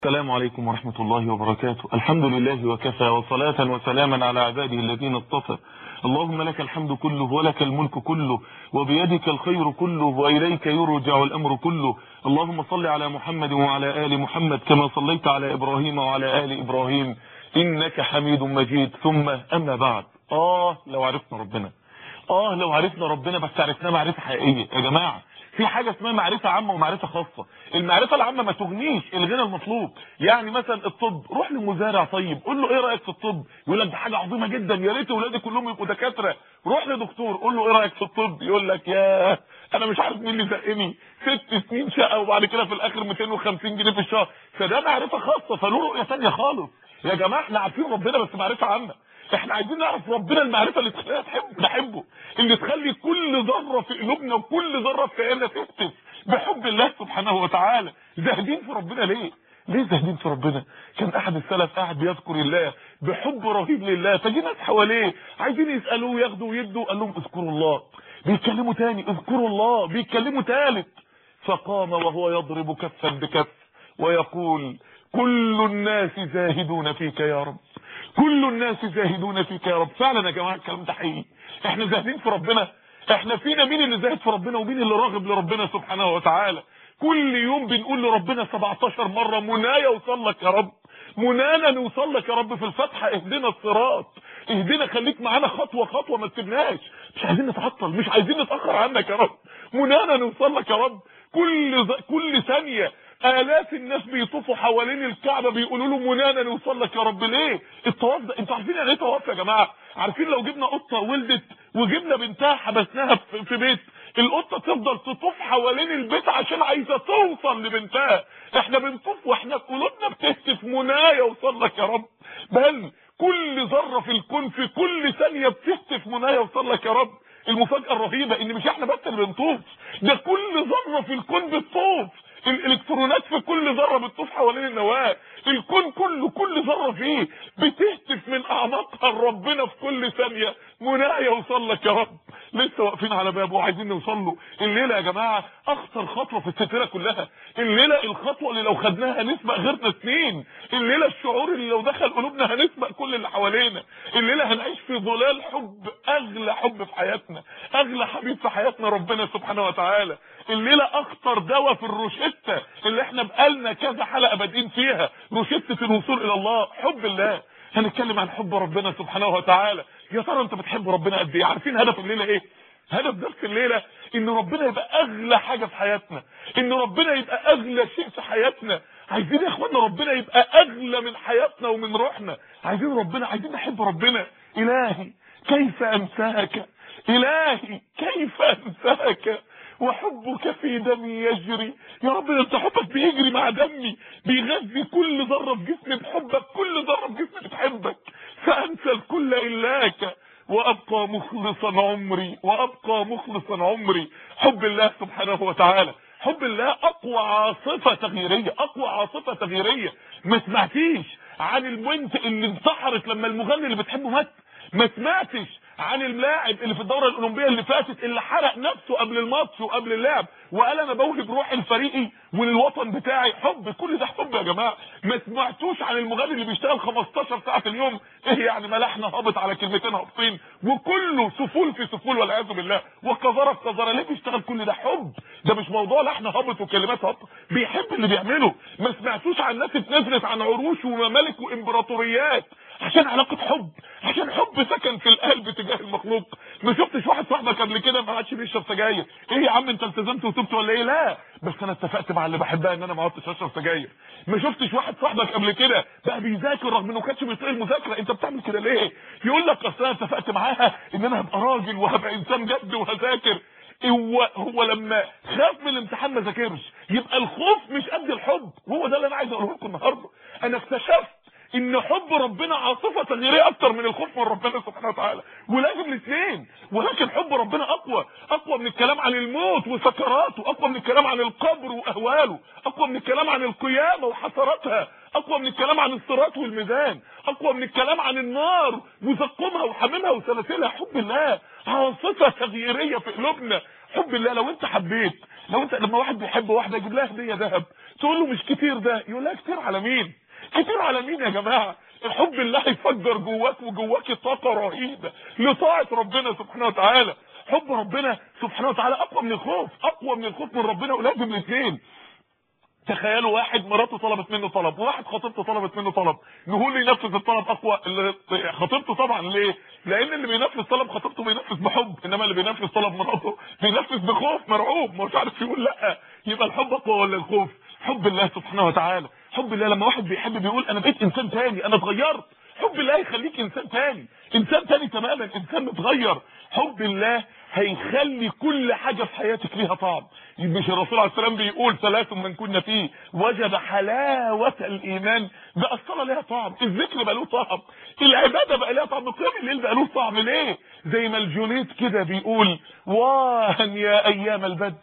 السلام عليكم ورحمة الله وبركاته الحمد لله وكفى وصلاة وسلاما على عباده الذين اصطفى اللهم لك الحمد كله ولك الملك كله وبيدك الخير كله وإليك يرجع الأمر كله اللهم صل على محمد وعلى آل محمد كما صليت على إبراهيم وعلى آل إبراهيم إنك حميد مجيد ثم أما بعد آه لو عرفنا ربنا آه لو عرفنا ربنا بس عرفناه معرفة حقيقية يا جماعة في حاجة اسمها معرفة عامة ومعرفة خاصة المعرفة العامة ما تغنيش الغنى المطلوب يعني مثلا الطب روح لمزارع طيب قول له ايه رأيك في الطب يقول لك ده حاجة عظيمة جدا يا ريت اولادي كلهم يبقوا دكاترة روح لدكتور قول له ايه رأيك في الطب يقول لك يا انا مش عارف مين اللي زقني ست سنين شقة وبعد كده في الاخر 250 جنيه في الشهر فده معرفة خاصة فله رؤية ثانية خالص يا جماعة احنا عارفين ربنا بس معرفة عامة احنا عايزين نعرف ربنا المعرفة اللي تخلينا تحب نحبه اللي تخلي كل ذرة في قلوبنا وكل ذرة في عيننا تهتف بحب الله سبحانه وتعالى زاهدين في ربنا ليه ليه زاهدين في ربنا كان احد السلف قاعد بيذكر الله بحب رهيب لله فجي ناس حواليه عايزين يسالوه ياخدوا ويدوا قال لهم اذكروا الله بيتكلموا تاني اذكروا الله بيتكلموا تالت فقام وهو يضرب كفا بكف ويقول كل الناس زاهدون فيك يا رب كل الناس زاهدون فيك يا رب فعلا يا جماعه الكلام ده حقيقي احنا زاهدين في ربنا احنا فينا مين اللي زاهد في ربنا ومين اللي راغب لربنا سبحانه وتعالى كل يوم بنقول لربنا 17 مره منايا اوصل لك يا رب منانا نوصل لك يا رب في الفتحه اهدنا الصراط اهدنا خليك معانا خطوه خطوه ما تسيبناش مش عايزين نتعطل مش عايزين نتاخر عنك يا رب منانا نوصل لك يا رب كل ز... كل ثانيه آلاف الناس بيطوفوا حوالين الكعبة بيقولوا له منانا نوصل لك يا رب ليه الطواف ده انتوا عارفين يعني ايه طواف يا جماعة عارفين لو جبنا قطة ولدت وجبنا بنتها حبسناها في بيت القطة تفضل تطوف حوالين البيت عشان عايزة توصل لبنتها احنا بنطوف واحنا قلوبنا بتهتف منايا يوصل لك يا رب بل كل ذرة في الكون في كل ثانية بتهتف منايا يوصل لك يا رب المفاجأة الرهيبة ان مش احنا بس اللي بنطوف ده كل ذرة في الكون بتطوف الالكترونات في كل ذره بتطوف حوالين النواه الكون كله كل ذره فيه بتهتف من اعماقها لربنا في كل ثانيه منايا يوصل لك يا رب لسه واقفين على بابه وعايزين نوصل له الليله يا جماعه اخطر خطوه في السلسله كلها الليله الخطوه اللي لو خدناها هنسبق غيرنا سنين الليله الشعور اللي لو دخل قلوبنا هنسبق كل اللي حوالينا الليله هنعيش في ظلال حب اغلى حب في حياتنا اغلى حبيب في حياتنا ربنا سبحانه وتعالى الليله اخطر دواء في الروشته اللي احنا بقالنا كذا حلقه بادئين فيها روشته الوصول الى الله حب الله هنتكلم عن حب ربنا سبحانه وتعالى يا ترى انت بتحب ربنا قد ايه عارفين هدف الليله ايه هدف درس الليله ان ربنا يبقى اغلى حاجه في حياتنا ان ربنا يبقى اغلى شيء في حياتنا عايزين يا اخوانا ربنا يبقى اغلى من حياتنا ومن روحنا عايزين ربنا عايزين نحب ربنا الهي كيف انساك الهي كيف انساك وحبك في دمي يجري يا رب انت حبك بيجري مع دمي بيغذي كل ذره في جسمي بحبك كل ذره في جسمي بتحبك فانسى الكل الاك وابقى مخلصا عمري وابقى مخلصا عمري حب الله سبحانه وتعالى حب الله اقوى عاصفه تغييريه اقوى عاصفه تغييريه ما سمعتيش عن البنت اللي انتحرت لما المغني اللي بتحبه مات ما سمعتش عن اللاعب اللي في الدوره الاولمبيه اللي فاتت اللي حرق نفسه قبل الماتش وقبل اللعب وقال انا بوهب روحي لفريقي وللوطن بتاعي حب كل ده حب يا جماعه ما سمعتوش عن المغني اللي بيشتغل 15 ساعه في اليوم ايه يعني ملحنا هابط على كلمتين هابطين وكله سفول في سفول والعياذ بالله وقذره في قذره ليه بيشتغل كل ده حب ده مش موضوع لحن هابط وكلمات هابطه بيحب اللي بيعمله ما سمعتوش عن ناس اتنزلت عن عروش وممالك وامبراطوريات عشان علاقه حب عشان حب سكن في القلب تجاه المخلوق ما شفتش واحد صاحبك قبل كده ما عادش بيشرب سجاير ايه يا عم انت التزمت وتبت ولا ايه لا بس انا اتفقت مع اللي بحبها ان انا ما عدتش اشرب سجاير ما شفتش واحد صاحبك قبل كده بقى بيذاكر رغم انه كانش بيطيق المذاكره انت بتعمل كده ليه يقول لك اصل انا اتفقت معاها ان انا هبقى راجل وهبقى انسان جد وهذاكر هو هو لما خاف من الامتحان ما ذاكرش يبقى الخوف مش قد الحب هو ده اللي انا عايز اقوله لكم النهارده انا اكتشفت ان حب ربنا عاصفه تغييريه اكتر من الخوف من ربنا سبحانه وتعالى ولازم الاثنين ولكن حب ربنا اقوى اقوى من الكلام عن الموت وسكراته اقوى من الكلام عن القبر واهواله اقوى من الكلام عن القيامه وحسراتها اقوى من الكلام عن الصراط والميزان اقوى من الكلام عن النار وزقومها وحميمها وسلاسلها حب الله عاصفه تغييريه في قلوبنا حب الله لو انت حبيت لو انت لما واحد بيحب واحده يجيب لها هديه ذهب تقول له مش كتير ده يقول لها كتير على مين كتير على مين يا جماعه الحب الله يفجر جواك وجواك طاقه رهيبه لطاعه ربنا سبحانه وتعالى حب ربنا سبحانه وتعالى اقوى من الخوف اقوى من الخوف من ربنا ولازم الاثنين تخيلوا واحد مراته طلبت منه طلب وواحد خطيبته طلبت منه طلب نقول ينفذ الطلب اقوى اللي خطيبته طبعا ليه لان اللي بينفذ طلب خطيبته بينفذ بحب انما اللي بينفذ طلب مراته بينفذ بخوف مرعوب مش عارف يقول لا يبقى الحب اقوى ولا الخوف حب الله سبحانه وتعالى حب الله لما واحد بيحب بيقول انا بقيت انسان تاني انا اتغيرت حب الله يخليك انسان تاني انسان تاني تماما انسان متغير حب الله هيخلي كل حاجة في حياتك ليها طعم مش الرسول عليه السلام بيقول ثلاث من كنا فيه وجد حلاوة الإيمان بقى الصلاة ليها طعم الذكر بقى له طعم العبادة بقى ليها طعم قيام الليل بقى له طعم ليه زي ما الجنيد كده بيقول وان يا أيام البدء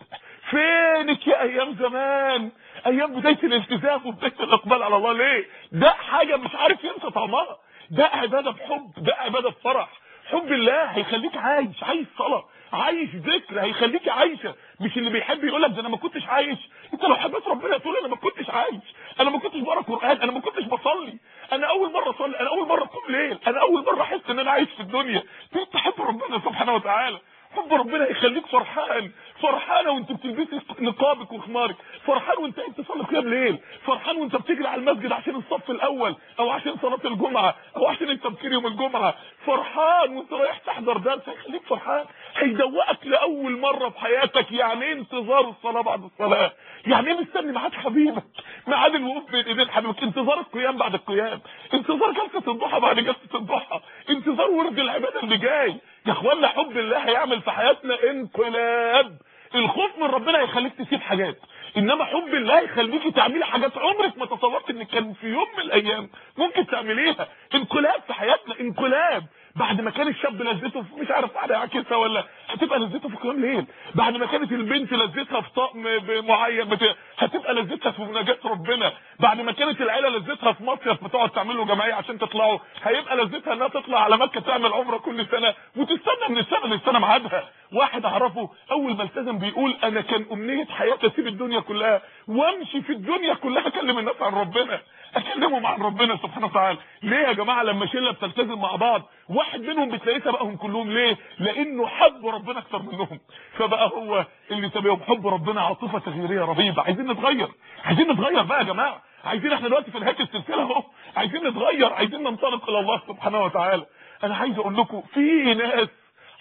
فينك يا أيام زمان أيام بداية الالتزام وبداية الإقبال على الله ليه ده حاجة مش عارف ينسى طعمها ده عبادة بحب ده عبادة بفرح حب الله هيخليك عايش عايش صلاة عايش ذكر هيخليك عايشة مش اللي بيحب يقول لك ده انا ما كنتش عايش انت لو حبيت ربنا تقول انا ما كنتش عايش انا ما كنتش بقرا قران انا ما كنتش بصلي انا اول مره اصلي انا اول مره اقوم ليل انا اول مره احس ان انا عايش في الدنيا انت تحب ربنا سبحانه وتعالى حب ربنا يخليك فرحان فرحانه وانت بتلبسي نقابك وخمارك فرحان وانت انت تصلي قيام ليل فرحان وانت بتجري على المسجد عشان الصف الاول او عشان صلاه الجمعه او عشان التبكير يوم الجمعه فرحان وانت رايح تحضر درس هيخليك فرحان هيدوقك لاول مره في حياتك يعني ايه انتظار الصلاه بعد الصلاه يعني ايه مستني ميعاد حبيبك ميعاد الوقوف بين ايدين حبيبك انتظار القيام بعد القيام انتظار جلسه الضحى بعد جلسه الضحى انتظار ورد العباده اللي جاي يا اخوانا حب الله هيعمل في حياتنا انقلاب الخوف من ربنا هيخليك تسيب حاجات انما حب الله يخليكي تعملي حاجات عمرك ما تصورت ان كان في يوم من الايام ممكن تعمليها انقلاب في حياتنا انقلاب بعد ما كان الشاب لذته في مش عارف على عكسها ولا هتبقى لذته في قيام ليل بعد ما كانت البنت لذتها في طقم معين بت... هتبقى لذتها في مناجاه ربنا بعد ما كانت العيله لذتها في مصيف بتقعد تعمل له جمعيه عشان تطلعوا هيبقى لذتها انها تطلع على مكه تعمل عمره كل سنه وتستنى من السنه للسنه ميعادها واحد اعرفه اول ما التزم بيقول انا كان امنيه حياتي اسيب الدنيا كلها وامشي في الدنيا كلها اكلم الناس عن ربنا اكلمهم عن ربنا سبحانه وتعالى ليه يا جماعه لما شله بتلتزم مع بعض واحد منهم بتلاقيه سبقهم كلهم ليه لانه حب ربنا اكتر منهم فبقى هو اللي سبقهم حب ربنا عاطفه تغييريه رهيبه عايزين نتغير عايزين نتغير بقى يا جماعه عايزين احنا دلوقتي في نهايه السلسله اهو عايزين نتغير عايزين ننطلق الى الله سبحانه وتعالى انا عايز اقول لكم في ناس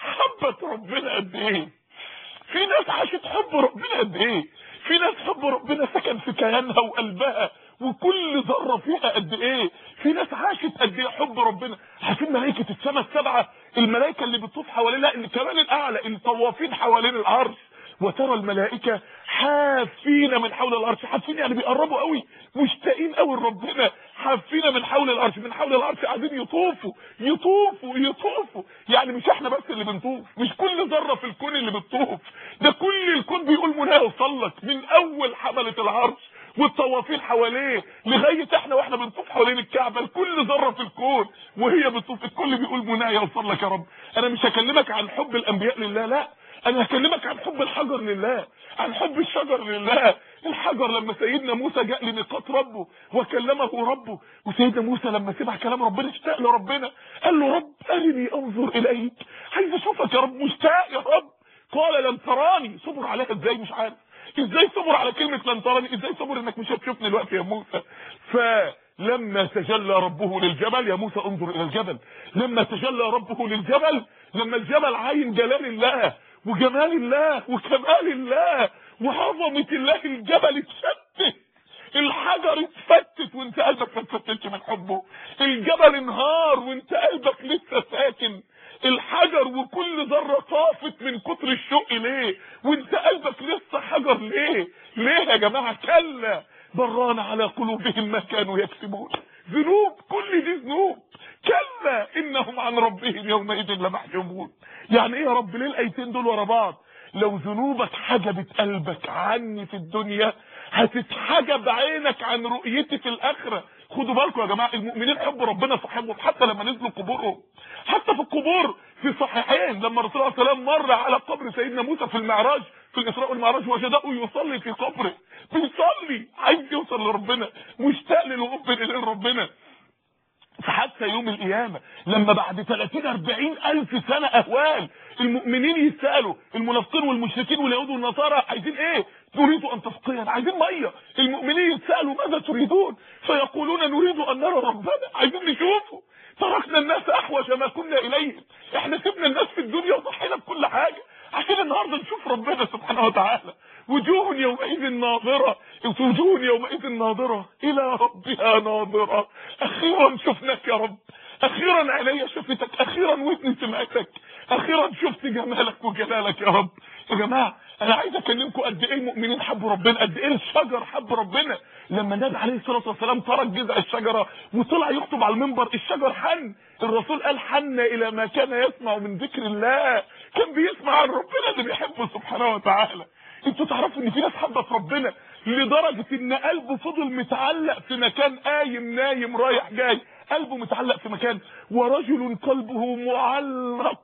حبت ربنا قد ايه في ناس عاشت حب ربنا قد ايه في ناس حب ربنا سكن في كيانها وقلبها وكل ذره فيها قد ايه في ناس عاشت قد ايه حب ربنا عارفين ملائكه السماء السبعه الملائكه اللي بتطوف حوالينا اللي كمان الاعلى الطوافين حوالين العرش وترى الملائكه حافين من حول العرش حافين يعني بيقربوا قوي مشتاقين قوي لربنا حافين من حول العرش من حول العرش قاعدين يطوفوا يطوفوا يطوفوا يعني مش احنا بس اللي بنطوف مش كل ذره في الكون اللي بتطوف ده كل الكون بيقول منى وصلت من اول حمله العرش والطوافين حواليه لغايه احنا واحنا بنطوف حوالين الكعبه لكل ذره في الكون وهي بتطوف الكل بيقول منى يوصل لك يا رب انا مش هكلمك عن حب الانبياء لله لا انا هكلمك عن حب الحجر لله عن حب الشجر لله الحجر لما سيدنا موسى جاء لميقات ربه وكلمه ربه وسيدنا موسى لما سمع كلام ربنا اشتاق لربنا قال له رب ارني انظر اليك عايز اشوفك يا رب مشتاق يا رب قال لن تراني صبر عليها ازاي مش عارف ازاي صبر على كلمه لن تراني ازاي صبر انك مش هتشوفني دلوقتي يا موسى فلما تجلى ربه للجبل يا موسى انظر الى الجبل لما تجلى ربه للجبل لما الجبل عاين جلال الله وجمال الله وكمال الله وعظمة الله الجبل اتشتت الحجر اتفتت وانت قلبك ما اتفتتش من حبه الجبل انهار وانت قلبك لسه ساكن الحجر وكل ذرة طافت من كتر الشوق ليه وانت قلبك لسه حجر ليه ليه يا جماعة كلا بران على قلوبهم ما كانوا يكسبون ذنوب كل دي ذنوب كلا انهم عن ربهم يومئذ لمحجوبون يعني ايه يا رب ليه الايتين دول ورا بعض لو ذنوبك حجبت قلبك عني في الدنيا هتتحجب عينك عن رؤيتي في الاخره خدوا بالكم يا جماعه المؤمنين حبوا ربنا صاحبهم حتى لما نزلوا قبورهم حتى في القبور في صحيحين لما الرسول صلى الله عليه وسلم مر على قبر سيدنا موسى في المعراج في الاسراء والمعراج وجده يصلي في قبره بيصلي عايز يوصل لربنا مشتاق للقرب الى ربنا فحتى يوم القيامة لما بعد 30 40 ألف سنة أهوال المؤمنين يسألوا المنافقين والمشركين واليهود والنصارى عايزين ايه نريد ان تفقيا عايزين مية المؤمنين يسألوا ماذا تريدون فيقولون نريد ان نرى ربنا عايزين نشوفه تركنا الناس احوج ما كنا اليهم احنا سيبنا الناس في الدنيا وضحينا بكل حاجة عشان النهارده نشوف ربنا سبحانه وتعالى وجوه يومئذ ناظرة وجوه يومئذ ناظرة إلى ربها ناظرة أخيرا شفناك يا رب أخيرا عينيا شفتك أخيرا ودني سمعتك أخيرا شفت جمالك وجلالك يا رب يا جماعة أنا عايز أكلمكم قد إيه المؤمنين حبوا ربنا قد إيه الشجر حب ربنا لما النبي عليه الصلاة والسلام ترك جذع الشجرة وطلع يخطب على المنبر الشجر حن الرسول قال حن إلى ما كان يسمع من ذكر الله كان بيسمع عن ربنا اللي بيحبه سبحانه وتعالى انتوا تعرفوا ان في ناس حبت ربنا لدرجة ان قلبه فضل متعلق في مكان قايم نايم رايح جاي قلبه متعلق في مكان ورجل قلبه معلق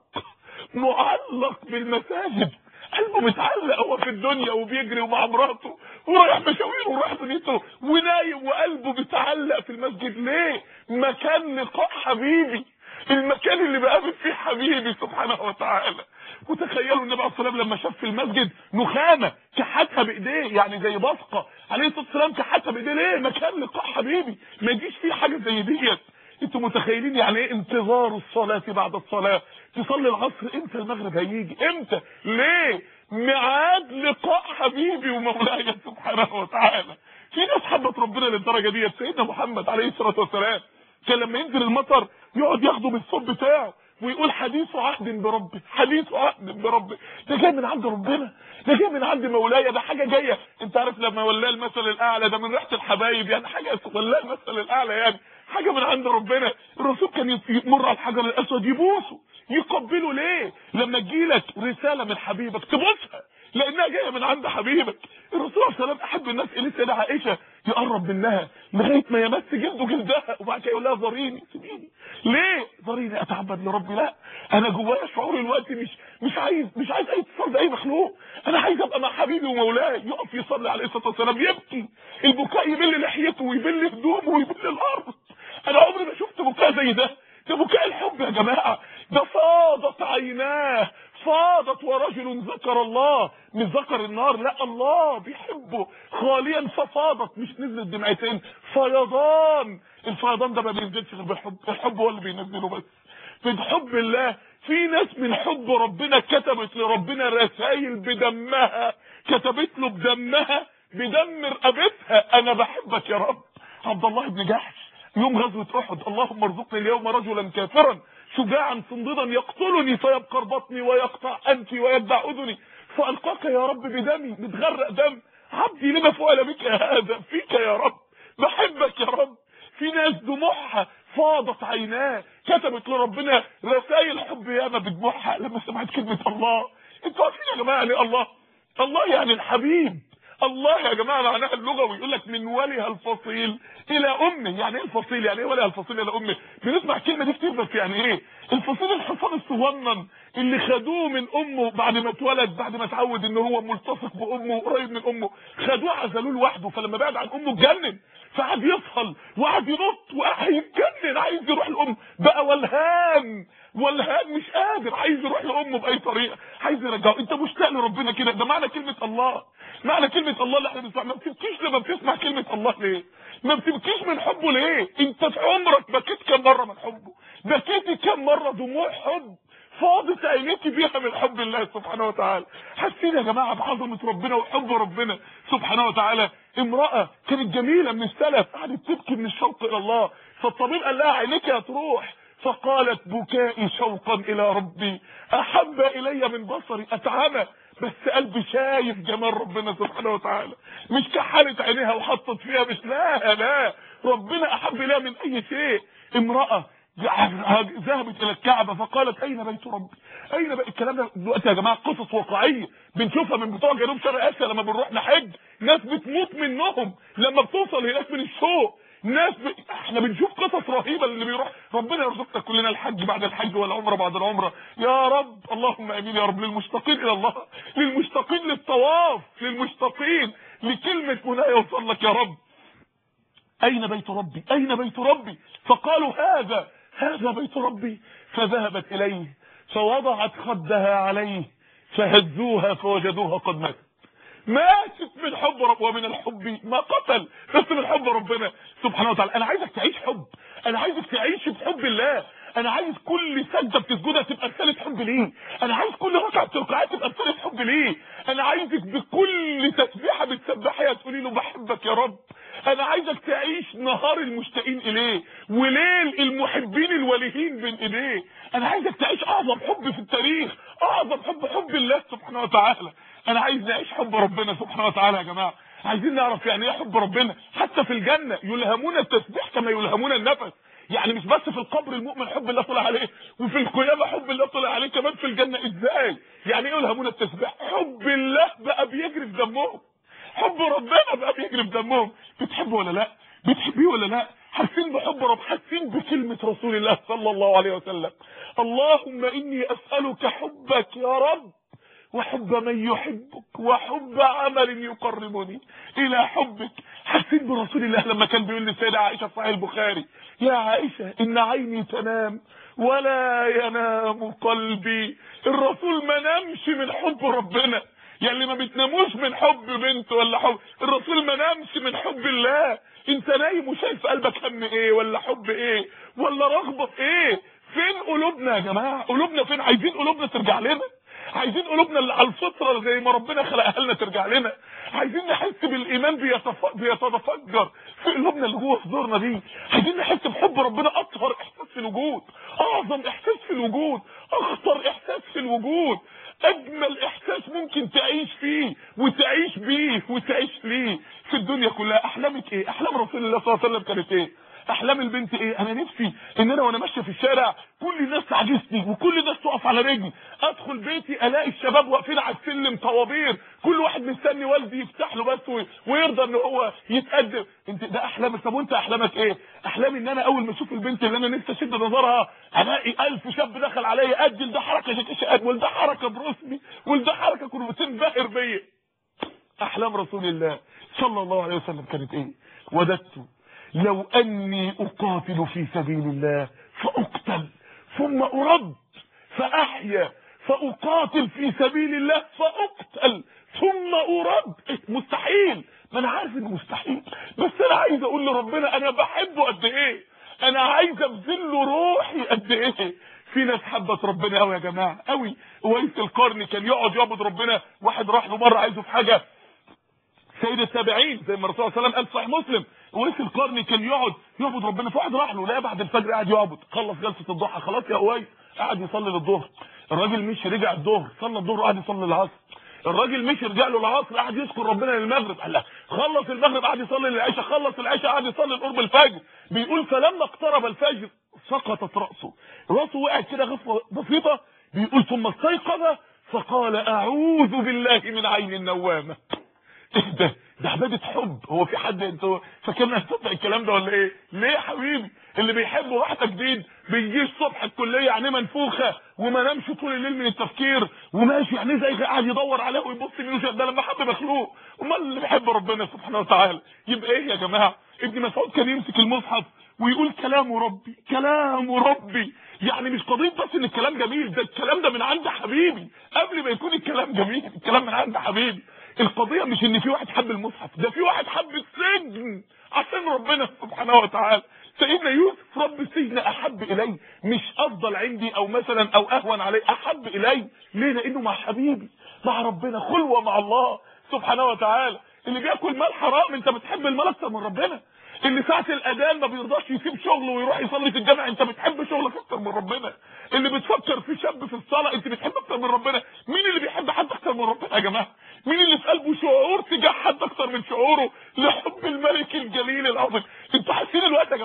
معلق بالمساجد قلبه متعلق هو في الدنيا وبيجري ومع مراته ورايح مشاوير ورايح دنيته ونايم وقلبه متعلق في المسجد ليه مكان لقاء حبيبي المكان اللي بقابل فيه حبيبي سبحانه وتعالى وتخيلوا النبي عليه الصلاه والسلام لما شاف في المسجد نخامه كحتها بايديه يعني زي بصقه عليه الصلاه والسلام كحتها بايديه ليه مكان لقاء حبيبي ما يجيش فيه حاجه زي ديت انتوا متخيلين يعني ايه انتظار الصلاه بعد الصلاه تصلي العصر امتى المغرب هيجي امتى ليه ميعاد لقاء حبيبي ومولاي سبحانه وتعالى في ناس حبت ربنا للدرجه ديت سيدنا محمد عليه الصلاه والسلام كان لما ينزل المطر يقعد ياخده بالصوت بتاعه ويقول حديث عهد بربي حديث عهد بربي ده جاي من عند ربنا ده جاي من عند مولاي ده حاجه جايه انت عارف لما ولاه المثل الاعلى ده من ريحه الحبايب يعني حاجه ولاه المثل الاعلى يعني حاجه من عند ربنا الرسول كان يمر على الحجر الاسود يبوسه يقبله ليه لما تجيلك رساله من حبيبك تبوسها لانها جايه من عند حبيبك الرسول صلى الله عليه وسلم احب الناس اليه سيدة عائشه يقرب منها لغايه ما يمس جلده جلدها وبعد كده يقول لها ذريني سيبيني ليه ذريني اتعبد لربي لا انا جوايا شعور الوقت مش مش عايز مش عايز اي اتصال باي مخلوق انا عايز ابقى مع حبيبي ومولاي يقف يصلي عليه الصلاه والسلام يبكي البكاء يبل لحيته ويبل هدومه ويبل الارض انا عمري ما شفت بكاء زي ده ده بكاء الحب يا جماعه ده فاضت عيناه فاضت ورجل ذكر الله مش ذكر النار لا الله بيحبه خاليا ففاضت مش نزلت دمعتين فيضان الفيضان ده ما بينزلش غير بالحب الحب هو اللي بينزله بس من حب الله في ناس من حب ربنا كتبت لربنا رسائل بدمها كتبت له بدمها بدم رقبتها انا بحبك يا رب عبد الله بن جحش يوم غزوة احد اللهم ارزقني اليوم رجلا كافرا شجاعا صنديدا يقتلني فيبقر بطني ويقطع انفي ويدع اذني فالقاك يا رب بدمي متغرق دم عبدي لما فعل بك هذا فيك يا رب بحبك يا رب في ناس دموعها فاضت عيناه كتبت لربنا رسائل حب ياما بدموعها لما سمعت كلمة الله انتوا عارفين يا جماعة يعني الله الله يعني الحبيب الله يا جماعه معناها اللغوي يقول لك من وليها الفصيل الى امه يعني ايه الفصيل يعني ايه وليها الفصيل الى امه بنسمع الكلمه دي كتير بس يعني ايه الفصيل الحصان الصغنن اللي خدوه من امه بعد ما اتولد بعد ما اتعود ان هو ملتصق بامه وقريب من امه خدوه عزلوه لوحده فلما بعد عن امه اتجنن فقعد يصهل وقعد ينط وقعد يتجنن عايز يروح لامه بقى ولهان ولهان مش قادر عايز يروح لامه باي طريقه عايز يرجعه انت مشتاق لربنا كده ده معنى كلمه الله معنى كلمه الله اللي احنا بنسمعها ما بتبكيش لما بتسمع كلمه الله ليه ما بتبكيش من حبه ليه انت في عمرك بكيت كم مره من حبه بكيتي كم مره دموع حب فاضت عينيكي بيها من حب الله سبحانه وتعالى حاسين يا جماعه بعظمه ربنا وحب ربنا سبحانه وتعالى امراه كانت جميله من السلف قعدت تبكي من الشوق الى الله فالطبيب قال لها عينيك هتروح فقالت بكائي شوقا الى ربي احب الي من بصري اتعمى بس قلبي شايف جمال ربنا سبحانه وتعالى مش كحلت عينيها وحطت فيها مش لا لا ربنا احب اليها من اي شيء امراه ذهبت الى الكعبه فقالت اين بيت ربي اين بيت الكلام ده دلوقتي يا جماعه قصص واقعيه بنشوفها من بتوع جنوب شرق اسيا لما بنروح نحج ناس بتموت منهم لما بتوصل هناك من الشوق ناس ب... احنا بنشوف قصص رهيبه اللي بيروح ربنا يرزقنا كلنا الحج بعد الحج والعمره بعد العمره يا رب اللهم امين يا رب للمشتاقين الى الله للمشتاقين للطواف للمشتاقين لكلمه منى يوصل لك يا رب اين بيت ربي اين بيت ربي فقالوا هذا هذا بيت ربي فذهبت اليه فوضعت خدها عليه فهزوها فوجدوها قد ماتت ماتت من حب رب ومن الحب ما قتل بس من حب ربنا سبحانه وتعالى انا عايزك تعيش حب انا عايزك تعيش بحب الله انا عايز كل سجده بتسجدها تبقى رساله حب ليه انا عايز كل ركعه بتركعها تبقى رساله حب ليه انا عايزك بكل تسبيحه بتسبحيها تقولي له بحبك يا رب انا عايزك تعيش نهار المشتاقين اليه وليل المحبين الوليهين بين ايديه انا عايزك تعيش اعظم حب في التاريخ اعظم حب حب الله سبحانه وتعالى انا عايز نعيش حب ربنا سبحانه وتعالى يا جماعه عايزين نعرف يعني ايه حب ربنا حتى في الجنه يلهمون التسبيح كما يلهمون النفس يعني مش بس في القبر المؤمن حب الله طلع عليه وفي القيامه حب الله طلع عليه كمان في الجنه ازاي يعني ايه يلهمون التسبيح حب الله بقى بيجري في دمهم حب ربنا بقى بيجري في دمهم بتحبه ولا لا بتحبيه ولا لا حاسين بحب رب حاسين بكلمه رسول الله صلى الله عليه وسلم اللهم اني اسالك حبك يا رب وحب من يحبك وحب عمل يقربني الى حبك حسيت برسول الله لما كان بيقول للسيده عائشه في صحيح البخاري يا عائشه ان عيني تنام ولا ينام قلبي الرسول ما نامش من حب ربنا يعني اللي ما بتناموش من حب بنت ولا حب الرسول ما نامش من حب الله انت نايم وشايف قلبك هم ايه ولا حب ايه ولا رغبه في ايه فين قلوبنا يا جماعه قلوبنا فين عايزين قلوبنا ترجع لنا عايزين قلوبنا اللي على الفطره زي ما ربنا خلقها لنا ترجع لنا عايزين نحس بالايمان بيتف... بيتفجر في قلوبنا اللي جوه صدورنا دي عايزين نحس بحب ربنا اطهر احساس في الوجود اعظم احساس في الوجود اخطر احساس في الوجود اجمل احساس ممكن تعيش فيه وتعيش بيه وتعيش ليه في الدنيا كلها احلامك ايه احلام رسول الله صلى الله عليه وسلم كانت ايه احلام البنت ايه انا نفسي ان انا وانا ماشيه في الشارع كل الناس تعجزني وكل الناس تقف على رجلي ادخل بيتي الاقي الشباب واقفين على السلم طوابير كل واحد مستني والدي يفتح له بس و- ويرضى ان هو يتقدم انت ده احلامك طب وانت احلامك ايه احلامي ان انا اول ما اشوف البنت اللي انا نفسي اشد نظرها الاقي الف شاب دخل عليا اجل ده حركه شكشقات وده حركه برسمي وده حركه كنت تنبهر بيا احلام رسول الله صلى الله عليه وسلم كانت ايه وددت لو اني اقاتل في سبيل الله فاقتل ثم ارد فاحيا فاقاتل في سبيل الله فاقتل ثم ارد إيه، مستحيل ما انا عارف انه مستحيل بس انا عايز اقول لربنا انا بحبه قد ايه انا عايز ابذل له روحي قد ايه في ناس حبت ربنا قوي يا جماعه قوي ويس القرن كان يقعد يعبد ربنا واحد راح له مره عايزه في حاجه سيد التابعين زي ما الرسول صلى الله عليه وسلم قال في صحيح مسلم ويس القرن كان يقعد يعبد ربنا فواحد راح له لقى بعد الفجر قاعد يعبد خلص جلسه الضحى خلاص يا اويس قعد يصلي للظهر الراجل مشي رجع الظهر صلى الظهر وقعد يصلي العصر الراجل مشي رجع له العصر قعد يذكر ربنا للمغرب قال لا خلص المغرب قعد يصلي للعشاء خلص العشاء قعد يصلي لقرب الفجر بيقول فلما اقترب الفجر سقطت راسه راسه وقعت كده غفوه بسيطه بيقول ثم استيقظ فقال اعوذ بالله من عين النوامه ايه ده ده عباده حب هو في حد انتوا فاكرنا هتصدق الكلام ده ولا ايه ليه يا حبيبي اللي بيحب واحده جديد بيجي الصبح الكليه عينيه منفوخه وما نامش طول الليل من التفكير وماشي عينيه زي قاعد يدور عليه ويبص يمين وشمال ده لما حد مخلوق امال اللي بيحب ربنا سبحانه وتعالى يبقى ايه يا جماعه ابن مسعود كان يمسك المصحف ويقول كلام ربي كلام ربي يعني مش قضيه بس ان الكلام جميل ده الكلام ده من عند حبيبي قبل ما يكون الكلام جميل الكلام من عند حبيبي القضيه مش ان في واحد حب المصحف ده في واحد حب السجن عشان ربنا سبحانه وتعالى سيدنا يوسف رب السجن احب الي مش افضل عندي او مثلا او اهون علي احب الي ليه لانه مع حبيبي مع ربنا خلوه مع الله سبحانه وتعالى اللي بياكل مال حرام انت بتحب المال اكتر من ربنا اللي ساعه الاذان ما بيرضاش يسيب شغله ويروح يصلي في الجامع انت بتحب شغلك اكتر من ربنا اللي بتفكر في شاب في الصلاه انت بتحب اكتر من ربنا مين اللي بيحب حد اكتر من ربنا يا جماعه مين اللي في قلبه شعور تجاه حد اكتر من شعوره لحب الملك الجليل العظيم انتوا حاسين الوقت يا جماعه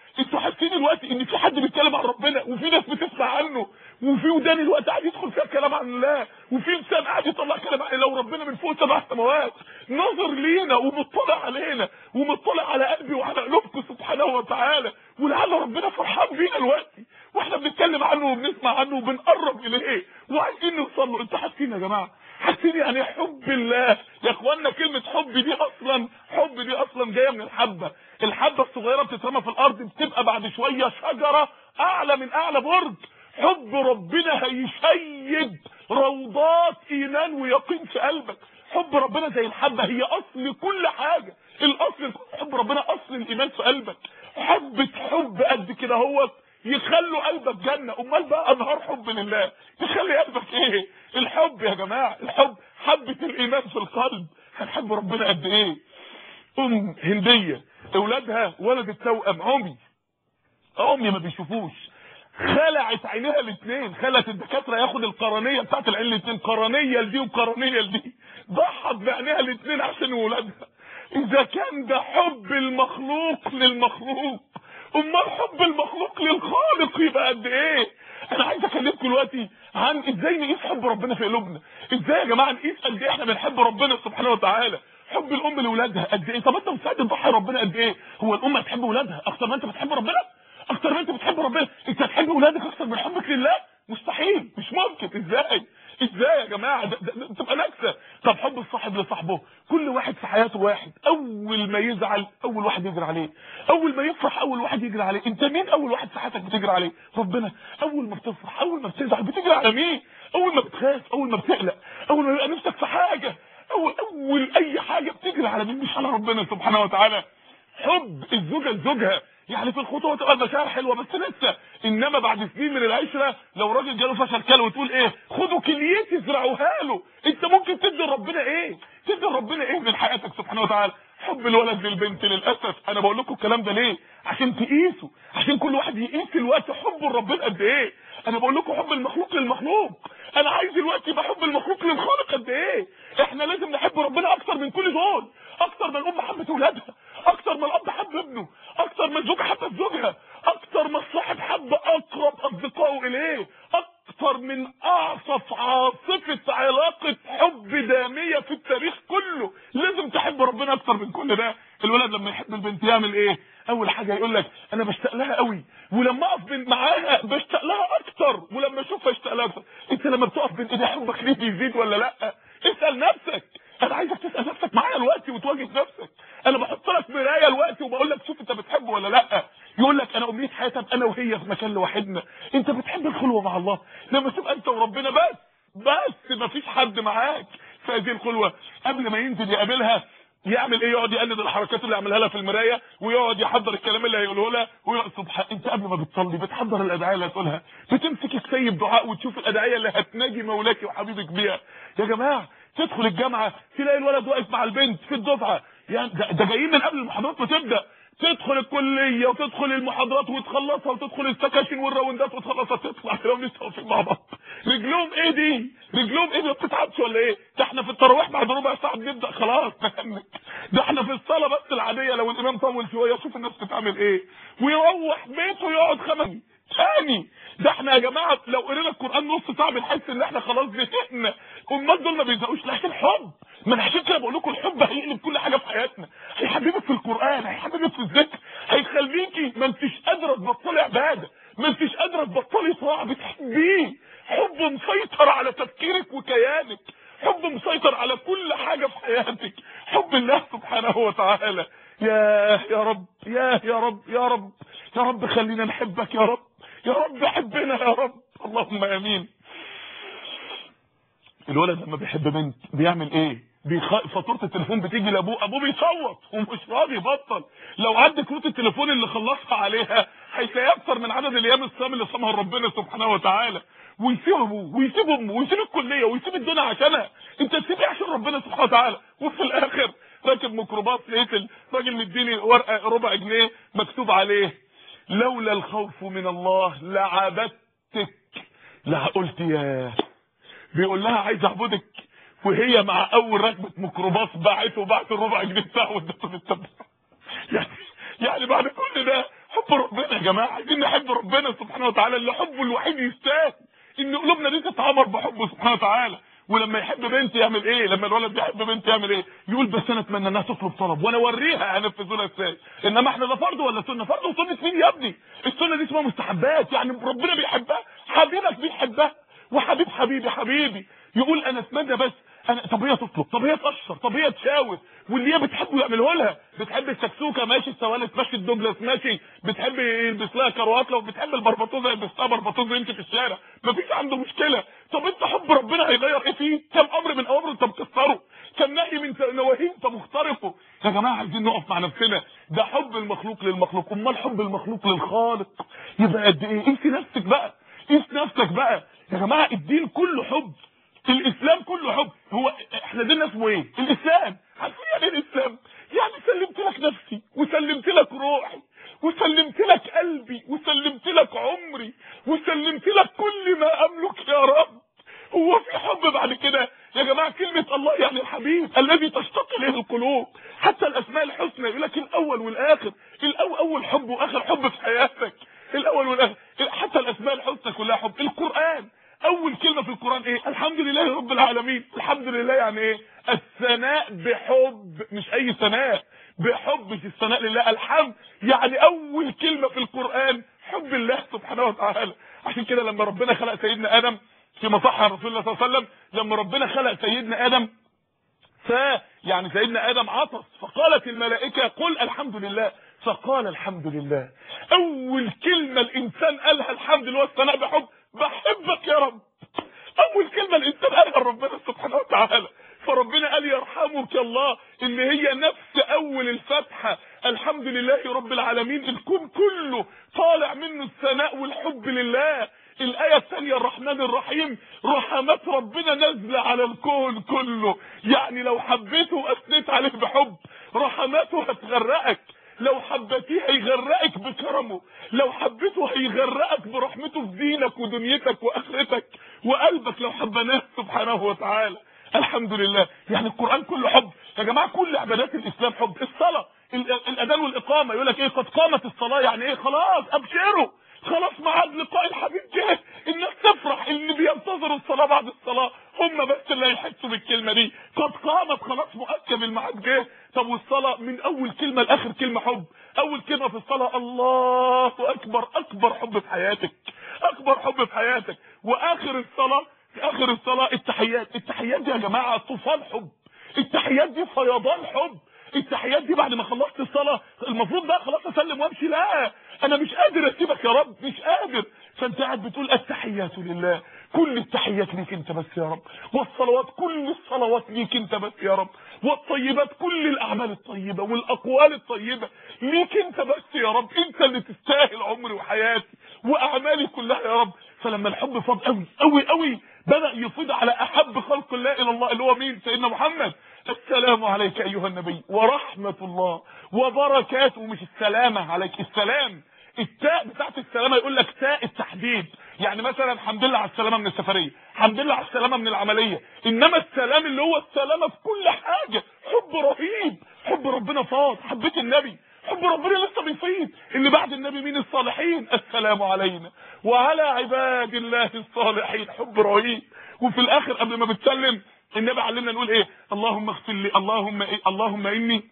انتوا حاسين دلوقتي ان في حد بيتكلم عن ربنا وفي ناس بتسمع عنه وفي ودان الوقت قاعد يدخل فيها كلام عن الله وفي لسان قاعد يطلع كلام عن لو ربنا من فوق سبع سماوات نظر لينا ومطلع علينا ومطلع على قلبي وعلى قلوبكم سبحانه وتعالى ولعل ربنا فرحان بينا دلوقتي واحنا بنتكلم عنه وبنسمع عنه وبنقرب اليه وعايزين نوصل له انتوا حاسين يا جماعه حاسين يعني حب الله يا اخوانا كلمه حب دي اصلا حب دي اصلا جايه من الحبه الحبه الصغيره بتترمى في الارض بتبقى بعد شويه شجره اعلى من اعلى برج حب ربنا هيشيد روضات ايمان ويقين في قلبك حب ربنا زي الحبه هي اصل كل حاجه الاصل حب ربنا اصل الايمان في قلبك حبه حب قد كده هو يخلوا قلبك جنة امال بقى انهار حب لله تخلي قلبك ايه الحب يا جماعة الحب حبة الايمان في القلب هنحب ربنا قد ايه ام هندية اولادها ولد التوأم عمي عمي ما بيشوفوش خلعت عينيها الاثنين خلت الدكاتره ياخد القرنيه بتاعت العين الاثنين قرنيه لدي وقرنيه لدي ضحت بعينيها الاثنين عشان ولادها اذا كان ده حب المخلوق للمخلوق امال حب المخلوق للخالق يبقى قد ايه انا عايز اكلمكم دلوقتي عن ازاي نقيس حب ربنا في قلوبنا ازاي يا جماعه نقيس قد ايه احنا بنحب ربنا سبحانه وتعالى حب الام لاولادها قد ايه طب انت مستعد تضحي ربنا قد ايه هو الام هتحب اولادها اكتر ما انت بتحب ربنا اكتر ما انت بتحب ربنا انت هتحب اولادك اكتر من حبك لله مستحيل مش ممكن ازاي ازاي يا جماعه ده, ده, ده تبقى نكسه طب حب الصاحب لصاحبه كل واحد في حياته واحد اول ما يزعل اول واحد يجري عليه اول ما يفرح اول واحد يجري عليه انت مين اول واحد في حياتك بتجري عليه ربنا اول ما بتفرح اول ما بتزعل بتجري على مين اول ما بتخاف اول ما بتقلق اول ما يبقى نفسك في حاجه اول اول اي حاجه بتجري على مين مش على ربنا سبحانه وتعالى حب الزوجه لزوجها يعني في الخطوه تبقى المشاعر حلوه بس لسه انما بعد سنين من العشره لو راجل جاله فشل كلى وتقول ايه خدوا كليتي ازرعوها له انت ممكن تدي ربنا ايه تدي ربنا ايه من حياتك سبحانه وتعالى حب الولد للبنت للاسف انا بقول لكم الكلام ده ليه عشان تقيسوا عشان كل واحد يقيس الوقت حبه لربنا قد ايه انا بقول لكم حب المخلوق للمخلوق انا عايز الوقت يبقى حب المخلوق للخالق قد ايه احنا لازم نحب ربنا اكتر من كل دول اكتر ما الام حبت اولادها اكتر ما الاب حب ابنه اكتر ما الزوجه حبت زوجها اكتر ما الصاحب حب اقرب اصدقائه اليه اكتر من اعصف عاصفه علاقه حب داميه في التاريخ كله لازم تحب ربنا اكتر من كل ده الولد لما يحب البنت يعمل ايه اول حاجه يقول لك انا بشتاق لها قوي ولما اقف بين معاها بشتاق لها اكتر ولما اشوفها اشتاق لها اكتر انت لما بتقف بين ايدي حبك ليه بيزيد ولا لا اسال نفسك انا عايزك تسال نفسك معايا دلوقتي وتواجه نفسك انا بحط لك مرايه دلوقتي وبقول لك شوف انت بتحبه ولا لا يقول لك انا امنيه حياتي ابقى انا وهي في مكان لوحدنا انت بتحب الخلوه مع الله لما تبقى انت وربنا بس بس مفيش حد معاك في هذه الخلوه قبل ما ينزل يقابلها يعمل ايه يقعد يقلد الحركات اللي عملها لها في المرايه ويقعد يحضر الكلام اللي هيقوله لها ويقعد سبحان انت قبل ما بتصلي بتحضر الادعيه اللي هتقولها بتمسك السيب دعاء وتشوف الادعيه اللي هتناجي مولاك وحبيبك بيها يا جماعه تدخل الجامعه تلاقي الولد واقف مع البنت في الدفعه يعني ده, ده جايين من قبل المحاضرات ما تبدا تدخل الكليه وتدخل المحاضرات وتخلصها وتدخل السكاشن والراوندات وتخلصها تطلع تلاقيهم لسه واقفين مع بعض رجلهم ايه دي رجلهم ايه دي ما بتتعبش ولا ايه ده احنا في التراويح بعد ربع ساعه بنبدا خلاص فهمك ده احنا في الصلاه بس العاديه لو الامام طول شويه شوف الناس بتعمل ايه ويروح بيته يقعد خمس تاني ده احنا يا جماعه لو قرينا القران نص ساعه بنحس ان احنا خلاص زهقنا امال دول ما بيزهقوش لكن حب ما انا عشان كده بقول لكم الحب هيقلب كل حاجه في حياتنا هيحببك في القران هيحببك في الذكر هيخليكي ما انتش قادره تبطلي عباده ما انتش قادره تبطلي طاعه بتحبيه حب مسيطر على تفكيرك وكيانك حب مسيطر على كل حاجه في حياتك حب الله سبحانه وتعالى يا يا رب يا يا رب يا رب يا رب خلينا نحبك يا رب يا رب حبنا يا رب اللهم امين الولد لما بيحب بنت بيعمل ايه بيخ... فاتوره التليفون بتيجي لابوه ابوه بيصوت ومش راضي يبطل لو عد كروت التليفون اللي خلصها عليها هيلاقي اكتر من عدد الايام الصيام اللي صامها ربنا سبحانه وتعالى ويسيب ابوه ويسيب امه ويسيب الكليه ويسيب الدنيا عشانها انت تسيب ايه عشان ربنا سبحانه وتعالى وفي الاخر راكب ميكروباص لقيت الراجل مديني ورقه ربع جنيه مكتوب عليه لولا الخوف من الله لعبدتك لا قلت يا بيقول لها عايز اعبدك وهي مع اول ركبه ميكروباص باعت وبعت الربع جنيه بتاعه وادته للتبع يعني يعني بعد كل ده حب حب ربنا يا جماعه عايزين نحب ربنا سبحانه وتعالى اللي حبه الوحيد يستاهل ان قلوبنا دي تتعمر بحبه سبحانه وتعالى ولما يحب بنت يعمل ايه لما الولد بيحب بنت يعمل ايه يقول بس انا اتمنى انها تطلب طلب وانا اوريها هنفذه لها ازاي انما احنا ده فرض ولا سنه فرض وسنه مين يا ابني السنه دي اسمها مستحبات يعني ربنا بيحبها حبيبك بيحبها وحبيب حبيبي حبيبي يقول انا اتمنى بس انا طب هي تطلب طب هي تقشر طب هي تشاور واللي هي بتحبه يعمله لها بتحب السكسوكه ماشي السوالف ماشي الدوجلاس ماشي بتحب يلبس لها كروات لو بتحب البربطوزه يلبس لها بربطوزه يمشي في الشارع مفيش عنده مشكله طب انت حب ربنا هيغير ايه فيه كم امر من اوامره انت مكسره كم نهي من نواهيه انت مخترقه يا جماعه عايزين نقف مع نفسنا ده حب المخلوق للمخلوق امال حب المخلوق للخالق يبقى قد ايه قيس نفسك بقى قيس نفسك بقى يا جماعه الدين كله حب الاسلام كله حب هو احنا ديننا اسمه ايه الاسلام عارفين يعني ايه الاسلام يعني سلمت لك نفسي وسلمت لك روحي وسلمت لك قلبي وسلمت لك عمري وسلمت لك كل ما املك يا رب هو في حب بعد كده يا جماعه كلمه الله يعني الحبيب الذي تشتاق اليه القلوب حتى الاسماء الحسنى يقول لك الاول والاخر الاول اول حب واخر حب في حياتك الاول والاخر حتى الاسماء الحسنى كلها حب القران اول كلمة في القرآن ايه الحمد لله رب العالمين الحمد لله يعني ايه الثناء بحب مش اي ثناء بحب مش الثناء لله الحمد يعني اول كلمة في القرآن حب الله سبحانه وتعالى عشان كده لما ربنا خلق سيدنا ادم في مصحة رسول الله صلى الله عليه وسلم لما ربنا خلق سيدنا ادم ف يعني سيدنا ادم عطس فقالت الملائكة قل الحمد لله فقال الحمد لله اول كلمة الانسان قالها الحمد لله الثناء بحب بحبك يا رب اول كلمة الانسان قالها ربنا سبحانه وتعالى فربنا قال يرحمك الله ان هي نفس اول الفتحة الحمد لله رب العالمين الكون كله طالع منه الثناء والحب لله الآية الثانية الرحمن الرحيم رحمات ربنا نازلة على الكون كله يعني لو حبيته وأثنيت عليه بحب رحماته هتغرقك لو حبيتيه هيغرقك بكرمه لو حبيته هيغرقك برحمته في دينك ودنيتك واخرتك وقلبك لو حبناه سبحانه وتعالى الحمد لله يعني القران كله حب يا جماعه كل عبادات الاسلام حب الصلاه الاذان والاقامه يقول لك ايه قد قامت الصلاه يعني ايه خلاص ابشروا خلاص ميعاد لقاء الحبيب جه الناس تفرح اللي بينتظروا الصلاه بعد الصلاه هم بس اللي هيحسوا بالكلمه دي قد قامت خلاص مؤكد الميعاد جه طب والصلاه من اول كلمه لاخر كلمه حب اول كلمه في الصلاه الله اكبر اكبر حب في حياتك اكبر حب في حياتك واخر الصلاه في اخر الصلاه التحيات التحيات دي يا جماعه طوفان حب التحيات دي فيضان حب التحيات دي بعد ما خلصت الصلاه المفروض بقى خلاص اسلم وامشي لا انا مش قادر اسيبك يا رب مش قادر فانت قاعد بتقول التحيات لله كل التحيات ليك انت بس يا رب والصلوات كل الصلوات ليك انت بس يا رب والطيبات كل الاعمال الطيبه والاقوال الطيبه ليك انت بس يا رب انت اللي تستاهل عمري وحياتي واعمالي كلها يا رب فلما الحب فاض قوي قوي قوي بدا يفيض على احب خلق الله الى الله اللي هو مين سيدنا محمد السلام عليك ايها النبي ورحمه الله وبركاته مش السلامه عليك السلام التاء بتاعت السلامه يقول لك تاء التحديد يعني مثلا الحمد لله على السلامه من السفريه الحمد لله على السلامه من العمليه انما السلام اللي هو السلامه في كل حاجه حب رهيب حب ربنا فاض حبيت النبي حب ربنا لسه بيفيض اللي بعد النبي مين الصالحين السلام علينا وعلى عباد الله الصالحين حب رهيب وفي الاخر قبل ما بتسلم النبي علمنا نقول ايه اللهم اغفر لي اللهم إيه؟ اللهم اني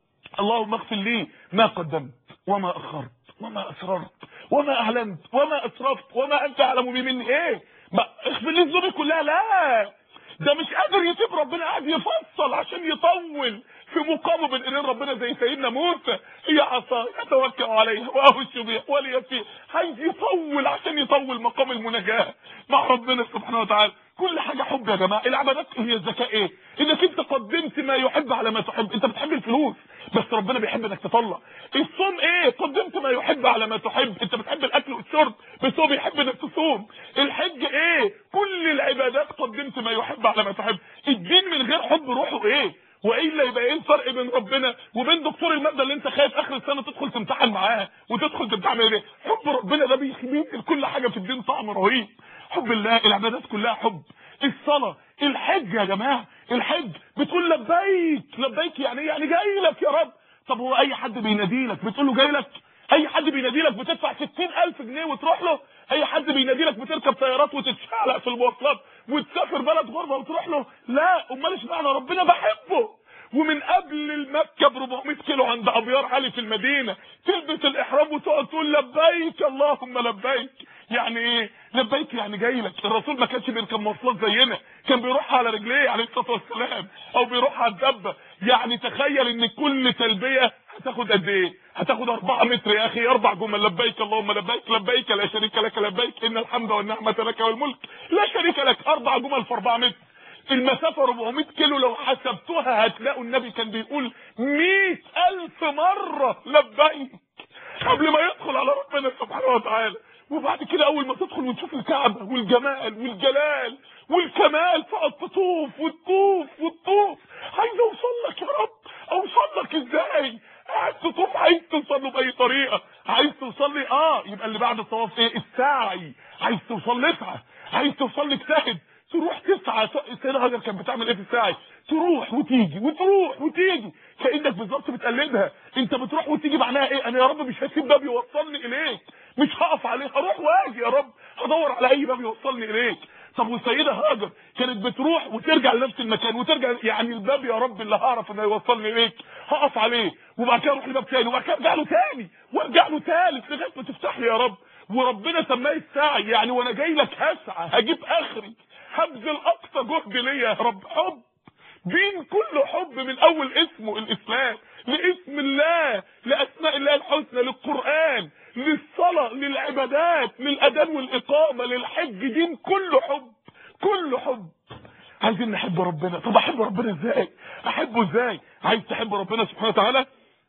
اللهم اغفر لي ما قدمت وما اخرت وما اسررت وما اعلنت وما اسرفت وما انت اعلم بي مني ايه ما اغفر لي ذنوبي كلها لا ده مش قادر يسيب ربنا قاعد يفصل عشان يطول في مقامه بين ايدين ربنا زي سيدنا موسى هي عصا يتوكل عليها واهش بها ولي فيه عايز يطول عشان يطول مقام المناجاه مع ربنا سبحانه وتعالى كل حاجه حب يا جماعه العبادات هي الذكاء ايه انك انت قدمت ما يحب على ما تحب انت بتحب الفلوس بس ربنا بيحب انك تطلع الصوم ايه قدمت ما يحب على ما تحب انت بتحب الاكل والشرب بس هو بيحب انك تصوم الحج ايه كل العبادات قدمت ما يحب على ما تحب الدين من غير حب روحه ايه والا يبقى ايه الفرق بين ربنا وبين دكتور الماده اللي انت خايف اخر السنه تدخل تمتحن معاه وتدخل تمتحن ايه حب ربنا ده بيخليك كل حاجه في الدين طعم رهيب حب الله العبادات كلها حب الصلاه الحج يا جماعه الحج بتقول لبيك لبيك يعني ايه يعني جاي لك يا رب طب هو اي حد بينادي لك بتقول له جاي لك اي حد بينادي لك بتدفع 60000 جنيه وتروح له اي حد بينادي لك بتركب طيارات وتتشعلق في المواصلات وتسافر بلد غربه وتروح له لا امال اشمعنى ربنا بحبه ومن قبل المكه ب 400 كيلو عند ابيار علي في المدينه تلبس الاحرام وتقعد تقول لبيك اللهم لبيك يعني ايه لبيك يعني جاي لك الرسول ما كانش بيركب مواصلات زينا كان بيروح على رجليه عليه الصلاه والسلام او بيروح على الدبه يعني تخيل ان كل تلبيه هتاخد قد ايه هتاخد 4 متر يا اخي اربع جمل لبيك اللهم لبيك لبيك لا شريك لك لبيك ان الحمد والنعمه لك والملك لا شريك لك اربع جمل في 4 متر المسافة 400 كيلو لو حسبتوها هتلاقوا النبي كان بيقول 100000 مرة لبيك قبل ما يدخل على ربنا سبحانه وتعالى وبعد كده اول ما تدخل وتشوف الكعبة والجمال والجلال والكمال تقعد تطوف وتطوف وتطوف عايز اوصل لك يا رب اوصل لك ازاي قاعد تطوف عايز توصل له باي طريقه عايز توصل لي اه يبقى اللي بعد الطواف ايه السعي عايز توصل لي اسعى عايز توصل لي اجتهد تروح تسعى السيدة هاجر كانت بتعمل ايه في السعي تروح وتيجي وتروح وتيجي كانك بالظبط بتقلدها انت بتروح وتيجي معناها ايه انا يا رب مش هسيب باب يوصلني اليك مش هقف عليه هروح واجي يا رب هدور على اي باب يوصلني اليك طب والسيدة هاجر كانت بتروح وترجع لنفس المكان وترجع يعني الباب يا رب اللي هعرف انه يوصلني اليك هقف عليه وبعد كده اروح لباب تاني وبعد كده ارجع له تاني وارجع له تالت لغايه ما تفتح لي يا رب وربنا سماه السعي يعني وانا جاي لك هسعى هجيب اخري هبذل اقصى جهد ليا يا رب حب دين كله حب من اول اسمه الاسلام لاسم الله لاسماء الله الحسنى للقران للصلاه للعبادات للاذان والاقامه للحج دين كله حب كله حب عايزين نحب ربنا طب احب ربنا ازاي احبه ازاي عايز تحب ربنا سبحانه وتعالى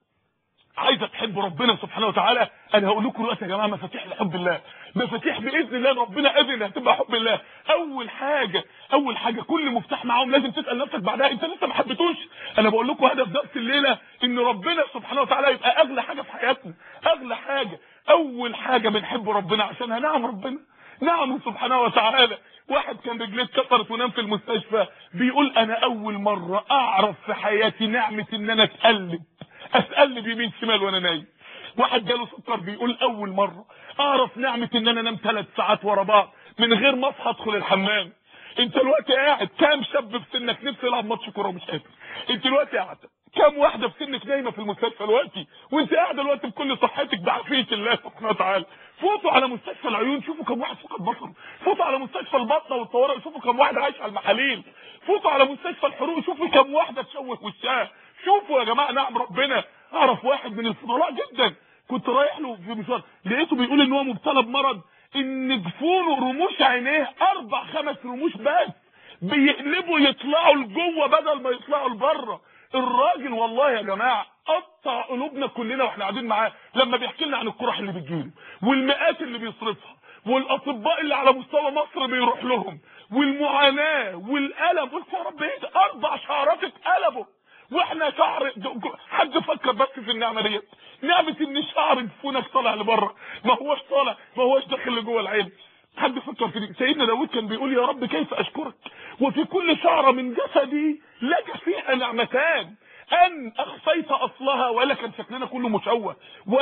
عايزه تحب ربنا سبحانه وتعالى انا هقول لكم دلوقتي يا جماعه مفاتيح لحب الله مفاتيح باذن الله ربنا اذن هتبقى حب الله اول حاجه اول حاجه كل مفتاح معاهم لازم تسال نفسك بعدها انت لسه ما حبيتوش انا بقول لكم هدف درس الليله ان ربنا سبحانه وتعالى يبقى اغلى حاجه في حياتنا اغلى حاجه اول حاجه بنحب ربنا عشانها نعم ربنا نعم سبحانه وتعالى واحد كان رجليه اتكسرت ونام في المستشفى بيقول انا اول مره اعرف في حياتي نعمه ان انا اتقلب اتقلب يمين شمال وانا نايم واحد جاله سكر بيقول اول مره اعرف نعمه ان انا انام ثلاث ساعات ورا بعض من غير ما اصحى ادخل الحمام انت دلوقتي قاعد كام شاب في سنك نفسه يلعب ماتش كوره ومش قادر انت دلوقتي قاعد كام واحده في سنك نايمه في المستشفى دلوقتي وانت قاعد دلوقتي بكل صحتك بعافيه الله سبحانه وتعالى فوتوا على مستشفى العيون شوفوا كم واحد فقد بصره فوتوا على مستشفى البطنه والطوارئ شوفوا كم واحد عايش على المحاليل فوتوا على مستشفى الحروق شوفوا كم واحده تشوه وشها شوفوا يا جماعه نعم ربنا اعرف واحد من الفضلاء جدا كنت رايح له في مشوار لقيته بيقول ان هو مبتلى بمرض ان جفونه رموش عينيه اربع خمس رموش بس بيقلبوا يطلعوا لجوه بدل ما يطلعوا لبره الراجل والله يا جماعه قطع قلوبنا كلنا واحنا قاعدين معاه لما بيحكي لنا عن القرح اللي بتجيله والمئات اللي بيصرفها والاطباء اللي على مستوى مصر بيروح لهم والمعاناه والالم قلت يا رب ايه ده اربع شعرات اتقلبوا واحنا شعر حد فكر بس في النعمه ديت نعمه ان شعر جفونك طالع لبره ما هوش طالع ما هوش داخل لجوه العين حد فكر في دي سيدنا داود كان بيقول يا رب كيف اشكرك وفي كل شعره من جسدي لك فيها نعمتان ان اخفيت اصلها والا كان شكلنا كله مشوه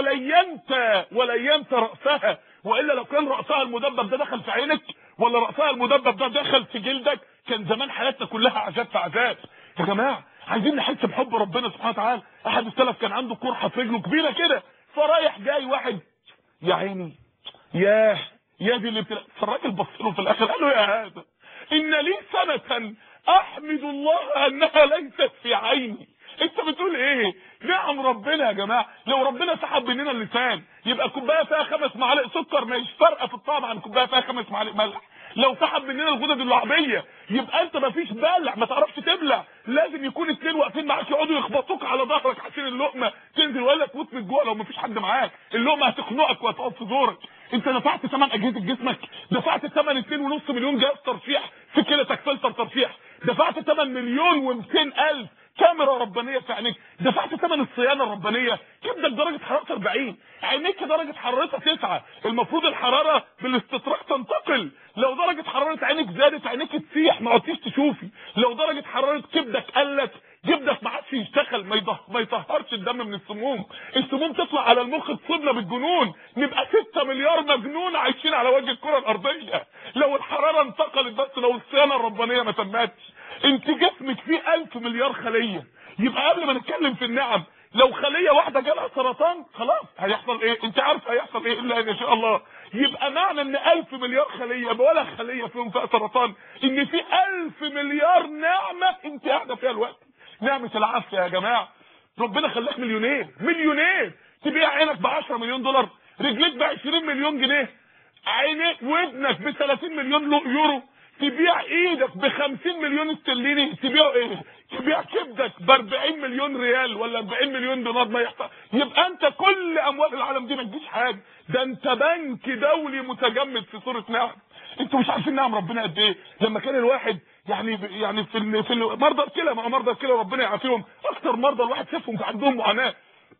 ولينت ولينت راسها والا لو كان راسها المدبب ده دخل في عينك ولا راسها المدبب ده دخل في جلدك كان زمان حياتنا كلها عذاب في عذاب يا جماعه عايزين نحس بحب ربنا سبحانه وتعالى احد السلف كان عنده قرحه في رجله كبيره كده فرايح جاي واحد يا عيني ياه يا دي اللي بتلا... فالراجل بص له في الاخر قال له يا هذا ان لي سنه احمد الله انها ليست في عيني انت بتقول ايه نعم ربنا يا جماعه لو ربنا سحب مننا اللسان يبقى كوبايه فيها خمس معالق سكر مش فارقه في الطعم عن كوبايه فيها خمس معالق ملح لو سحب مننا الغدد اللعبيه يبقى انت مفيش بلع ما تعرفش تبلع لازم يكون اتنين واقفين معاك يقعدوا يخبطوك على ظهرك عشان اللقمه تنزل ولا تموت من الجوع لو مفيش حد معاك اللقمه هتخنقك وهتقف في زورك انت دفعت ثمن اجهزه جسمك دفعت ثمن 2.5 مليون جهاز ترشيح في كلتك فلتر ترشيح دفعت ثمن مليون و200 الف كاميرا ربانيه في عينيك دفعت ثمن الصيانه الربانيه كبدك درجه حراره 40 عينيك درجه حرارتها 9 المفروض الحراره بالاستطراق تنتقل لو درجه حراره عينك زادت عينيك تسيح ما عدتيش تشوفي لو درجه حراره كبدك قلت جبدك ما عادش يشتغل ما يضه... ما يطهرش الدم من السموم السموم تطلع على المخ تصيبنا بالجنون نبقى 6 مليار مجنون عايشين على وجه الكره الارضيه لو الحراره انتقلت بس لو الصيانه الربانيه ما تمتش انت جسمك فيه 1000 مليار خليه يبقى قبل ما نتكلم في النعم لو خليه واحده جالها سرطان خلاص هيحصل ايه انت عارف هيحصل ايه الا ان شاء الله يبقى معنى ان 1000 مليار خليه ولا خليه فيهم فيها سرطان ان في 1000 مليار نعمه انت قاعده فيها الوقت نعمه العافيه يا جماعه ربنا خلاك مليونير مليونير تبيع عينك ب 10 مليون دولار رجليك ب 20 مليون جنيه عينيك ودنك ب 30 مليون يورو تبيع ايدك ب 50 مليون استرليني تبيع ايه تبيع كبدك ب 40 مليون ريال ولا 40 مليون دينار ما يحصل يبقى انت كل اموال العالم دي ما تجيش حاجه ده انت بنك دولي متجمد في صوره نعم انتوا مش عارفين نعم ربنا قد ايه لما كان الواحد يعني يعني في ال في ال مرضى الكلى ما مرضى الكلى ربنا يعافيهم اكتر مرضى الواحد شافهم عندهم معاناه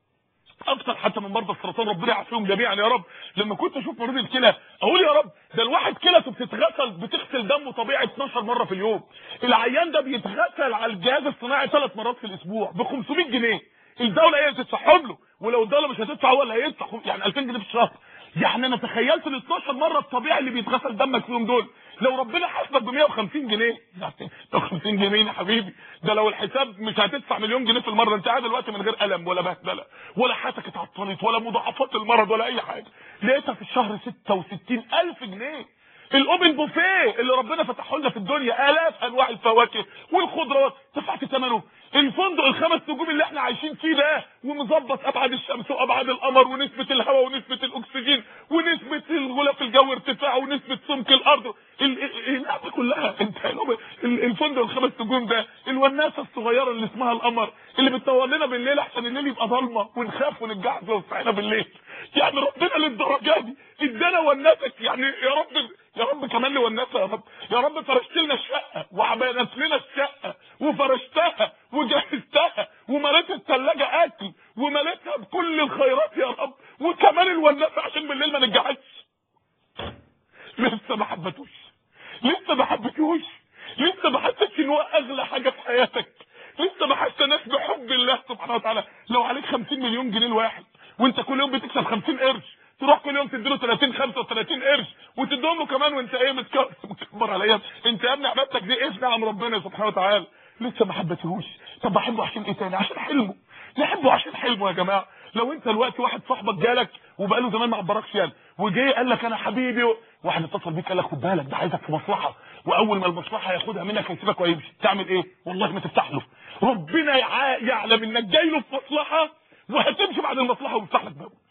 اكتر حتى من مرضى السرطان ربنا يعافيهم جميعا يا رب لما كنت اشوف مريض الكلى اقول يا رب ده الواحد كلته بتتغسل بتغسل دمه طبيعي 12 مره في اليوم العيان ده بيتغسل على الجهاز الصناعي ثلاث مرات في الاسبوع ب 500 جنيه الدوله هي اللي تدفعهم له ولو الدوله مش هتدفع هو اللي هيدفع يعني 2000 جنيه في الشهر يعني انا تخيلت ال 12 مره الطبيعي اللي بيتغسل دمك فيهم دول لو ربنا حاسبك ب 150 جنيه يعني 150 جنيه يا حبيبي ده لو الحساب مش هتدفع مليون جنيه في المره انت قاعد دلوقتي من غير الم ولا بهدله ولا حياتك اتعطلت ولا مضاعفات المرض ولا اي حاجه لقيتها في الشهر 66000 جنيه الاوبن بوفيه اللي ربنا فتحه لنا في الدنيا الاف انواع الفواكه والخضروات دفعت ثمنه الفندق الخمس نجوم اللي احنا عايشين فيه ده ومظبط ابعاد الشمس وابعاد القمر ونسبه الهواء ونسبه الاكسجين ونسبه الغلاف الجوي ارتفاع ونسبه سمك الارض النعمه كلها انت الفندق الخمس نجوم ده الوناسه الصغيره اللي اسمها القمر اللي بتنور لنا بالليل عشان الليل يبقى ضلمه ونخاف ونتجعز لو صحينا بالليل يعني ربنا للدرجه دي ادانا وناسك يعني يا رب يا رب كمان لي وناسه يا رب يا رب فرشت لنا الشقه وعبينت لنا الشقه وفرشتها وجهزتها ومليت الثلاجه اكل ومليتها بكل الخيرات يا رب وكمان الوناسه عشان بالليل ما نتجعزش لسه ما حبتوش لسه ما حبتوش لسه ما حسيتش ان هو اغلى حاجه في حياتك لسه ما حسيناش بحب الله سبحانه وتعالى لو عليك 50 مليون جنيه الواحد وانت كل يوم بتكسب 50 قرش تروح كل يوم تديله 30 35 قرش وتديهم له كمان وانت ايه متكبر عليا انت يا ابني عبادتك دي ايه نعم ربنا سبحانه وتعالى لسه ما حبتهوش طب بحبه عشان ايه تاني عشان حلمه نحبه عشان حلمه يا جماعه لو انت دلوقتي واحد صاحبك جالك وبقاله زمان ما عبركش يعني وجه قال لك انا حبيبي و... واحد اتصل بيك قال لك خد بالك ده عايزك في مصلحه واول ما المصلحه ياخدها منك هيسيبك ويمشي تعمل ايه والله ما تفتح له ربنا يع... يعلم انك جاي له في مصلحه وهتمشي بعد المصلحه ويفتح لك بابه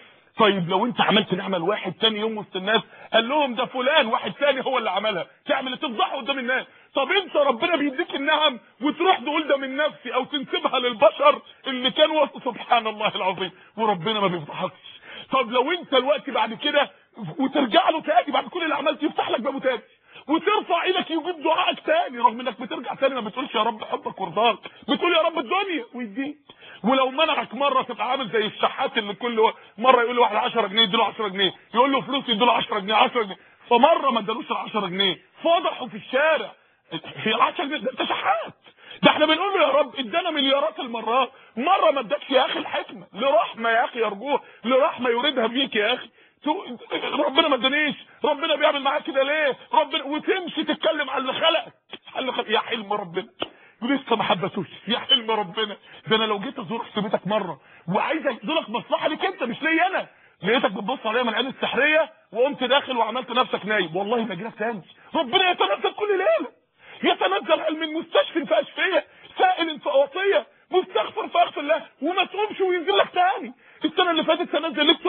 طيب لو انت عملت نعمه لواحد تاني يوم وسط الناس قال لهم ده فلان واحد تاني هو اللي عملها تعمل تفضحه قدام الناس طب انت ربنا بيديك النعم وتروح تقول ده من نفسي او تنسبها للبشر اللي كان وسط سبحان الله العظيم وربنا ما بيفضحكش طب لو انت الوقت بعد كده وترجع له تاني بعد كل اللي عملته يفتح لك بابه تاني وترفع ايدك يجيب دعائك تاني رغم انك بترجع تاني ما بتقولش يا رب حبك ورضاك بتقول يا رب الدنيا ويديك ولو منعك مره تبقى عامل زي الشحات اللي كل مره يقول لواحد 10 جنيه يديله 10 جنيه يقول له فلوس يديله 10 جنيه 10 جنيه فمره ما ادالوش ال 10 جنيه فضحوا في الشارع هي 10 جنيه ده انت شحات ده احنا بنقول له يا رب ادانا مليارات المرات مره ما ادكش يا اخي الحكمه لرحمه يا اخي يرجوه لرحمه يريدها بيك يا اخي ربنا ما ادانيش ربنا بيعمل معاك كده ليه ربنا وتمشي تتكلم على اللي خلقك على اللي خلق يا حلم ربنا ولسه ما حبتوش يا حلم ربنا ده انا لو جيت ازورك في بيتك مره وعايز ازورك مصلحه ليك انت مش ليا انا لقيتك بتبص عليا من العين السحريه وقمت داخل وعملت نفسك نايم والله ما اجيلك تاني ربنا يتنزل كل ليله يتنزل من مستشفى في اشفيه سائل في اوصيه مستغفر فاغفر الله وما تقومش وينزل لك تاني السنه اللي فاتت تنزل لك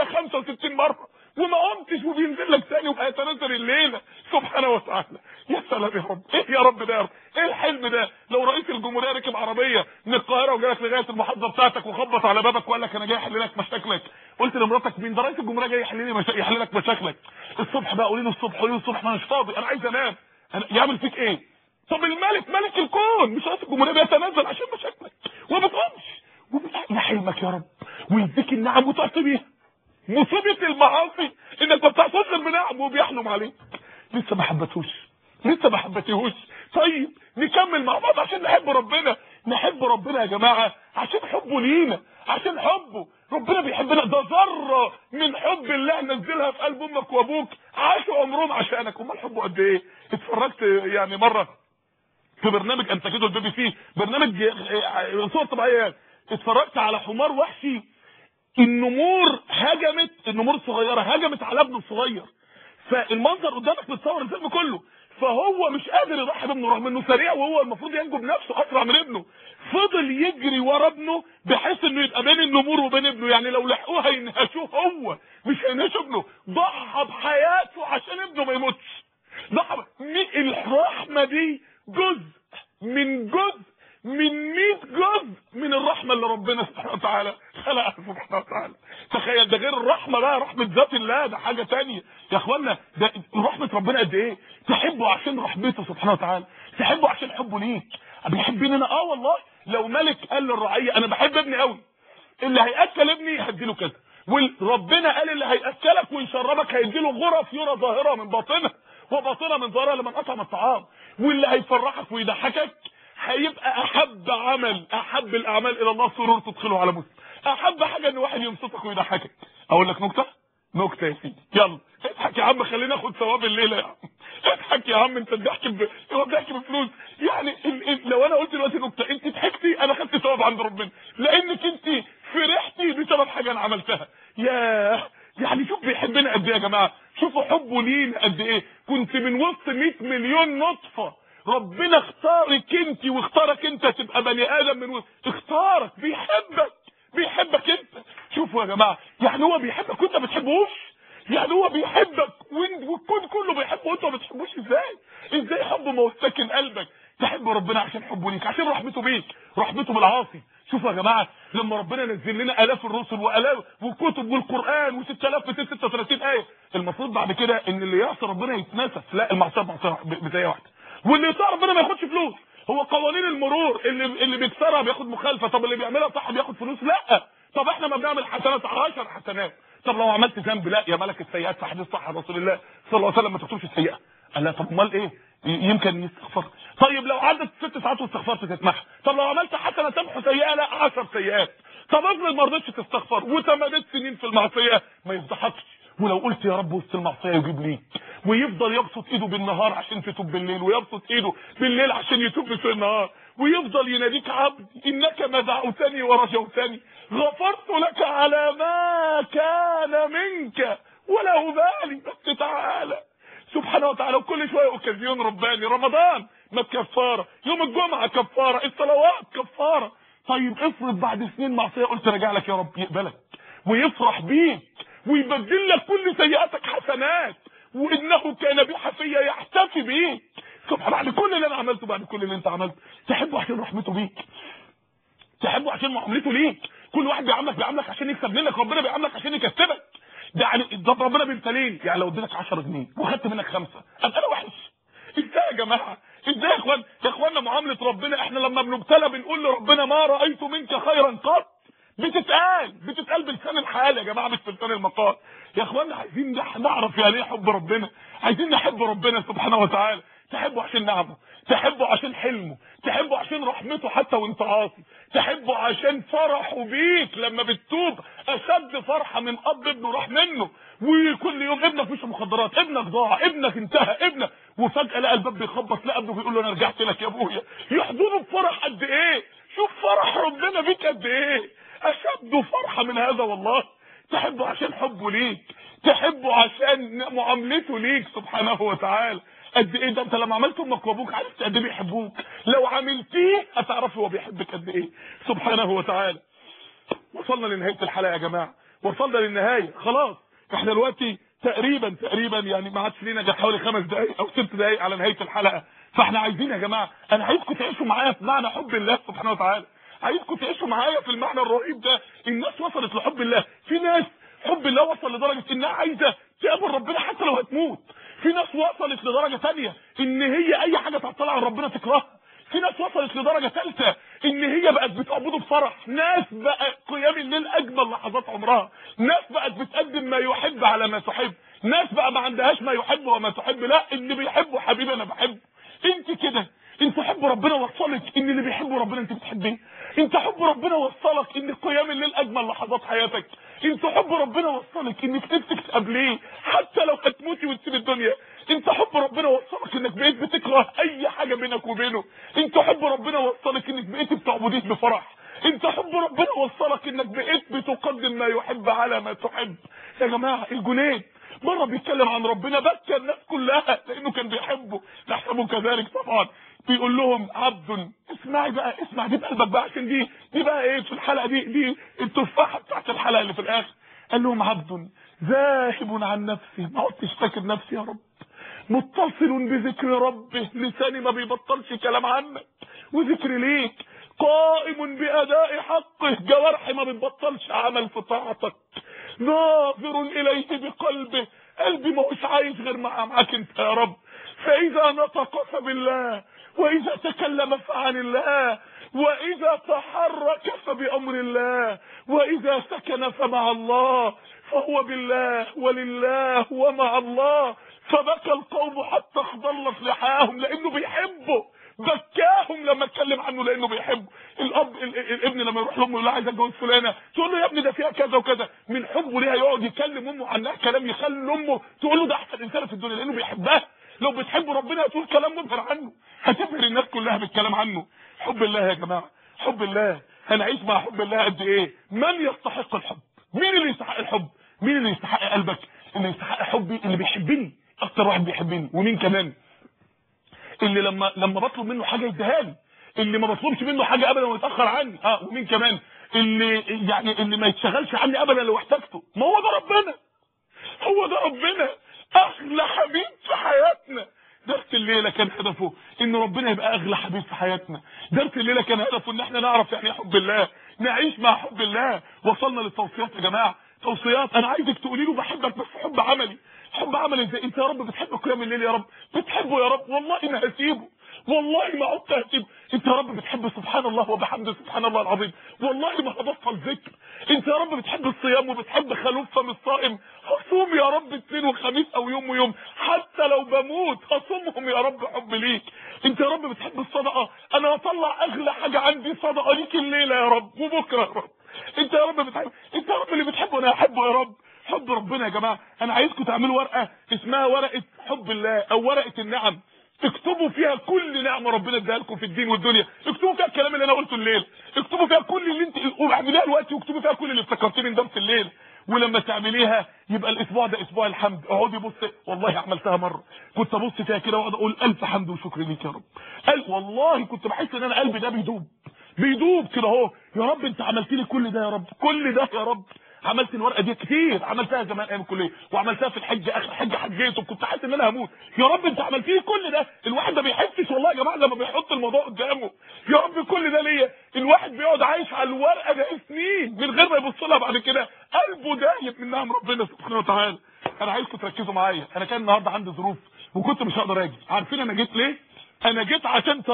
365 مره وما قمتش وبينزل لك تاني وبقى يتنزل الليله سبحانه وتعالى يا سلام يا رب ايه يا رب ده يا رب ايه الحلم ده لو رئيس الجمهوريه ركب عربيه من القاهره وجالك لغايه المحافظه بتاعتك وخبط على بابك وقال لك انا جاي احل لك مشاكلك قلت لمراتك مين ده رئيس الجمهوريه جاي يحل لي مشا... يحل لك مشاكلك الصبح بقى قولي له الصبح قولي له الصبح ما مش فاضي انا عايز انام أنا... يعمل فيك ايه طب الملك ملك الكون مش رئيس الجمهوريه بيتنزل عشان مشاكلك وما بتقومش وبتحقق حلمك يا رب ويديك النعم وتعطي بيها مصيبه المعاصي انك ما بتعصيش غير بنعم وبيحلم عليك لسه ما حبتوش لسه ما حبتيهوش طيب نكمل مع بعض عشان نحب ربنا نحب ربنا يا جماعه عشان حبه لينا عشان حبه ربنا بيحبنا ده ذره من حب الله نزلها في قلب امك وابوك عاشوا عمرهم عشانك امال حبه قد ايه اتفرجت يعني مره في برنامج انتجته البي بي سي برنامج آه، صور طبيعيه يعني. اتفرجت على حمار وحشي النمور هجمت النمور الصغيره هجمت على ابنه الصغير فالمنظر قدامك متصور الفيلم كله فهو مش قادر يضحي بابنه رغم انه سريع وهو المفروض ينجو بنفسه اسرع من ابنه فضل يجري ورا ابنه بحيث انه يبقى بين النمور وبين ابنه يعني لو لحقوه هينهشوه هو مش هينهشوا ابنه ضحى بحياته عشان ابنه ما يموتش ضحى ب- مي- الرحمه دي جزء من جزء من 100 جزء من الرحمه اللي ربنا سبحانه وتعالى خلقها سبحانه وتعالى تخيل ده غير الرحمه بقى رحمه ذات الله ده حاجه تانية يا اخوانا ده رحمه ربنا قد ايه تحبه عشان رحمته سبحانه وتعالى تحبه عشان حبه ليك بيحبني انا اه والله لو ملك قال للرعيه انا بحب ابني قوي اللي هياكل ابني هديله كذا وربنا قال اللي هياكلك ويشربك هيديله غرف يرى ظاهره من باطنها وباطنه من ظاهره لمن اطعم الطعام واللي هيفرحك ويضحكك هيبقى احب عمل احب الاعمال الى الله سرور تدخله على مسلم احب حاجه ان واحد يبسطك ويضحكك اقول لك نكته نكته يا سيدي يلا اضحك يا عم خلينا ناخد ثواب الليله يا عم اضحك يا عم انت الضحك ب... هو الضحك بفلوس يعني ال... ال... لو انا قلت دلوقتي نكته انت ضحكتي انا خدت ثواب عند ربنا لانك انت فرحتي بسبب حاجه انا عملتها يا يعني شوف بيحبنا قد ايه يا جماعه شوفوا حبه لينا قد ايه كنت من وسط 100 مليون نطفه ربنا اختارك انت واختارك انت تبقى بني ادم من وسط اختارك بيحبك بيحبك انت شوفوا يا جماعه يعني هو بيحبك وانت ما بتحبوش يعني هو بيحبك وإن- والكون كله بيحبه وانت ما بتحبوش ازاي ازاي حبه ما هو ساكن قلبك تحب ربنا عشان حبه ليك عشان رحمته بيك رحمته بالعاصي شوفوا يا جماعه لما ربنا نزل لنا الاف الرسل والاف وكتب والقران و6236 ايه المفروض بعد كده ان اللي يعصي ربنا يتنسف لا المعصيه معصيه بدايه واحده واللي يطيع ربنا ما ياخدش فلوس هو قوانين المرور اللي اللي بيكسرها بياخد مخالفه طب اللي بيعملها صح بياخد فلوس لا طب احنا ما بنعمل حسنات 10 حسنات طب لو عملت ذنب لا يا ملك السيئات في حديث صح عن رسول الله صلى الله عليه وسلم ما تكتبش السيئه قال لا طب امال ايه ي- يمكن يستغفر طيب لو عدت ست ساعات واستغفرت تتمحى طب لو عملت حسنه تمحو سيئه لا 10 سيئات طب افرض ما رضيتش تستغفر وتمدت سنين في المعصيه ما يفضحكش ولو قلت يا رب وسط المعصيه يجيب ليك ويفضل يبسط ايده بالنهار عشان تتوب بالليل ويبسط ايده بالليل عشان يتوب في النهار ويفضل يناديك عبد انك ما دعوتني ورجوتني غفرت لك على ما كان منك ولا ابالي بس تعالى سبحانه وتعالى وكل شويه اوكازيون رباني رمضان ما كفاره يوم الجمعه كفاره الصلوات كفاره طيب افرض بعد سنين معصيه قلت راجع لك يا رب يقبلك ويفرح بيك ويبدل لك كل سيئاتك حسنات وانه كان بي حفيا يحتفي بيك سبحان بعد كل اللي انا عملته بعد كل اللي انت عملته تحبه عشان رحمته بيك تحبه عشان معاملته ليك كل واحد بيعاملك بيعاملك عشان يكسب منك ربنا بيعاملك عشان يكسبك ده يعني ده ربنا بيبتليني يعني لو اديتك 10 جنيه وخدت منك خمسه ابقى انا وحش ازاي يا جماعه ازاي يا اخوان يا اخوانا معامله ربنا احنا لما بنبتلى بنقول لربنا ما رايت منك خيرا قط بتتقال بتتقال بلسان الحال يا جماعه مش بلسان المقال يا اخوانا عايزين نح- نعرف يعني ايه حب ربنا عايزين نحب ربنا سبحانه وتعالى تحبه عشان نعمه تحبه عشان حلمه تحبه عشان رحمته حتى وانت عاصي تحبه عشان فرحه بيك لما بتتوب اشد فرحه من اب ابنه راح منه وكل يوم ابنك مش مخدرات ابنك ضاع ابنك انتهى ابنك وفجاه لقى الباب بيخبط لقى ابنه بيقول له انا رجعت لك يا ابويا يحضنه بفرح قد ايه شوف فرح ربنا بيك قد ايه اشد فرحه من هذا والله تحبه عشان حبه ليك تحبه عشان معاملته ليك سبحانه وتعالى قد ايه ده انت لما عملت امك وابوك عرفت قد ايه بيحبوك لو عملتيه هتعرف هو بيحبك قد ايه سبحانه وتعالى وصلنا لنهايه الحلقه يا جماعه وصلنا للنهايه خلاص احنا دلوقتي تقريبا تقريبا يعني ما عادش لينا غير حوالي خمس دقائق او ست دقائق على نهايه الحلقه فاحنا عايزين يا جماعه انا عايزكم تعيشوا معايا في معنى حب الله سبحانه وتعالى عايزكم تعيشوا معايا في المعنى الرهيب ده الناس وصلت لحب الله في ناس حب الله وصل لدرجه انها عايزه تقابل ربنا حتى لو هتموت في ناس وصلت لدرجه ثانيه ان هي اي حاجه تعطلها عن ربنا تكرهها في ناس وصلت لدرجه ثالثه ان هي بقت بتعبده بفرح ناس بقى قيام الليل اجمل لحظات عمرها ناس بقت بتقدم ما يحب على ما تحب ناس بقى ما عندهاش ما يحب وما تحب لا اللي بيحبه حبيبي انا بحبه انت كده انت حب حب ربنا وصلك ان اللي بيحب ربنا انت بتحبيه انت حب ربنا وصلك ان قيام الليل اجمل لحظات حياتك انت حب ربنا وصلك انك نفسك تقابليه حتى لو هتموتي وتسيب الدنيا انت حب ربنا وصلك انك بقيت بتكره اي حاجه بينك وبينه انت حب ربنا وصلك انك بقيت بتعبديه بفرح انت حب ربنا وصلك انك بقيت بتقدم ما يحب على ما تحب يا جماعه الجنيد مره بيتكلم عن ربنا بكى الناس كلها لانه كان بيحبه نحسبه كذلك طبعا بيقول لهم عبد اسمعي بقى اسمع دي بقلبك بقى عشان دي دي بقى ايه في الحلقه دي دي التفاحه بتاعت الحلقه اللي في الاخر قال لهم عبد ذاهب عن نفسه ما عدتش فاكر نفسي يا رب متصل بذكر ربه لساني ما بيبطلش كلام عنك وذكر ليك قائم بأداء حقه جوارحي ما بتبطلش عمل في طاعتك ناظر إليه بقلبه قلبي ما هوش عايز غير مع معاك انت يا رب فإذا نطق فبالله وإذا تكلم فعن الله وإذا تحرك فبأمر الله وإذا سكن فمع الله فهو بالله ولله ومع الله فبكى القوم حتى اخضلت لحاهم لانه بيحبه بكاهم لما اتكلم عنه لانه بيحبه الاب ال- ال- الابن لما يروح لامه يقول لها عايز اتجوز فلانه تقول له يا ابني ده فيها كذا وكذا من حبه ليها يقعد يكلم امه عنها كلام يخلي امه تقول له ده احسن انسان في الدنيا لانه بيحبها لو بتحب ربنا هتقول كلام مبهر عنه هتبهر الناس كلها بالكلام عنه حب الله يا جماعه حب الله هنعيش مع حب الله قد ايه من يستحق الحب مين اللي يستحق الحب مين اللي يستحق قلبك اللي يستحق حبي اللي بيحبني اكتر واحد بيحبني ومين كمان اللي لما لما بطلب منه حاجه يديها لي اللي ما بطلبش منه حاجه ابدا ويتاخر عني اه ومين كمان اللي يعني اللي ما يتشغلش عني ابدا لو احتاجته ما هو ده ربنا هو ده ربنا اغلى حبيب في حياتنا درس الليله كان هدفه ان ربنا يبقى اغلى حبيب في حياتنا درس الليله كان هدفه ان احنا نعرف يعني ايه حب الله نعيش مع حب الله وصلنا للتوصيات يا جماعه توصيات انا عايزك تقولي له بحبك بس حب عملي حب عملي ازاي انت يا رب بتحب قيام الليل يا رب بتحبه يا رب والله ما هسيبه والله ما عدت هسيبه انت يا رب بتحب سبحان الله وبحمده سبحان الله العظيم والله ما هبطل ذكر انت يا رب بتحب الصيام وبتحب خلوف فم الصائم هصوم يا رب اثنين وخميس او يوم ويوم حتى لو بموت هصومهم يا رب حب ليك انت يا رب بتحب الصدقه انا هطلع اغلى حاجه عندي صدقه ليك الليله يا رب وبكره يا رب انت يا رب بتحب انت يا رب اللي بتحبه انا هحبه يا رب حب ربنا يا جماعه انا عايزكم تعملوا ورقه اسمها ورقه حب الله او ورقه النعم اكتبوا فيها كل نعمه ربنا اداها لكم في الدين والدنيا اكتبوا فيها الكلام اللي انا قلته الليل اكتبوا فيها كل اللي انت واعمليها دلوقتي واكتبوا فيها كل اللي افتكرتيه من درس الليل ولما تعمليها يبقى الاسبوع ده اسبوع الحمد اقعدي بص والله عملتها مره كنت ابص فيها كده واقعد اقول الف حمد وشكر ليك يا رب قال والله كنت بحس ان انا قلبي ده بيدوب بيدوب كده اهو يا رب انت عملت لي كل ده يا رب كل ده يا رب عملت الورقه دي كتير عملتها زمان ايام الكليه وعملتها في الحج اخر حج حجيت وكنت حاسس ان انا هموت يا رب انت عملت لي كل ده الواحد ما بيحسش والله يا جماعه لما بيحط الموضوع قدامه يا رب كل ده ليا الواحد بيقعد عايش على الورقه ده سنين من غير ما يبص لها بعد كده قلبه دايب من نعم ربنا سبحانه وتعالى انا عايزكم تركزوا معايا انا كان النهارده عندي ظروف وكنت مش هقدر اجي عارفين انا جيت ليه انا جيت عشان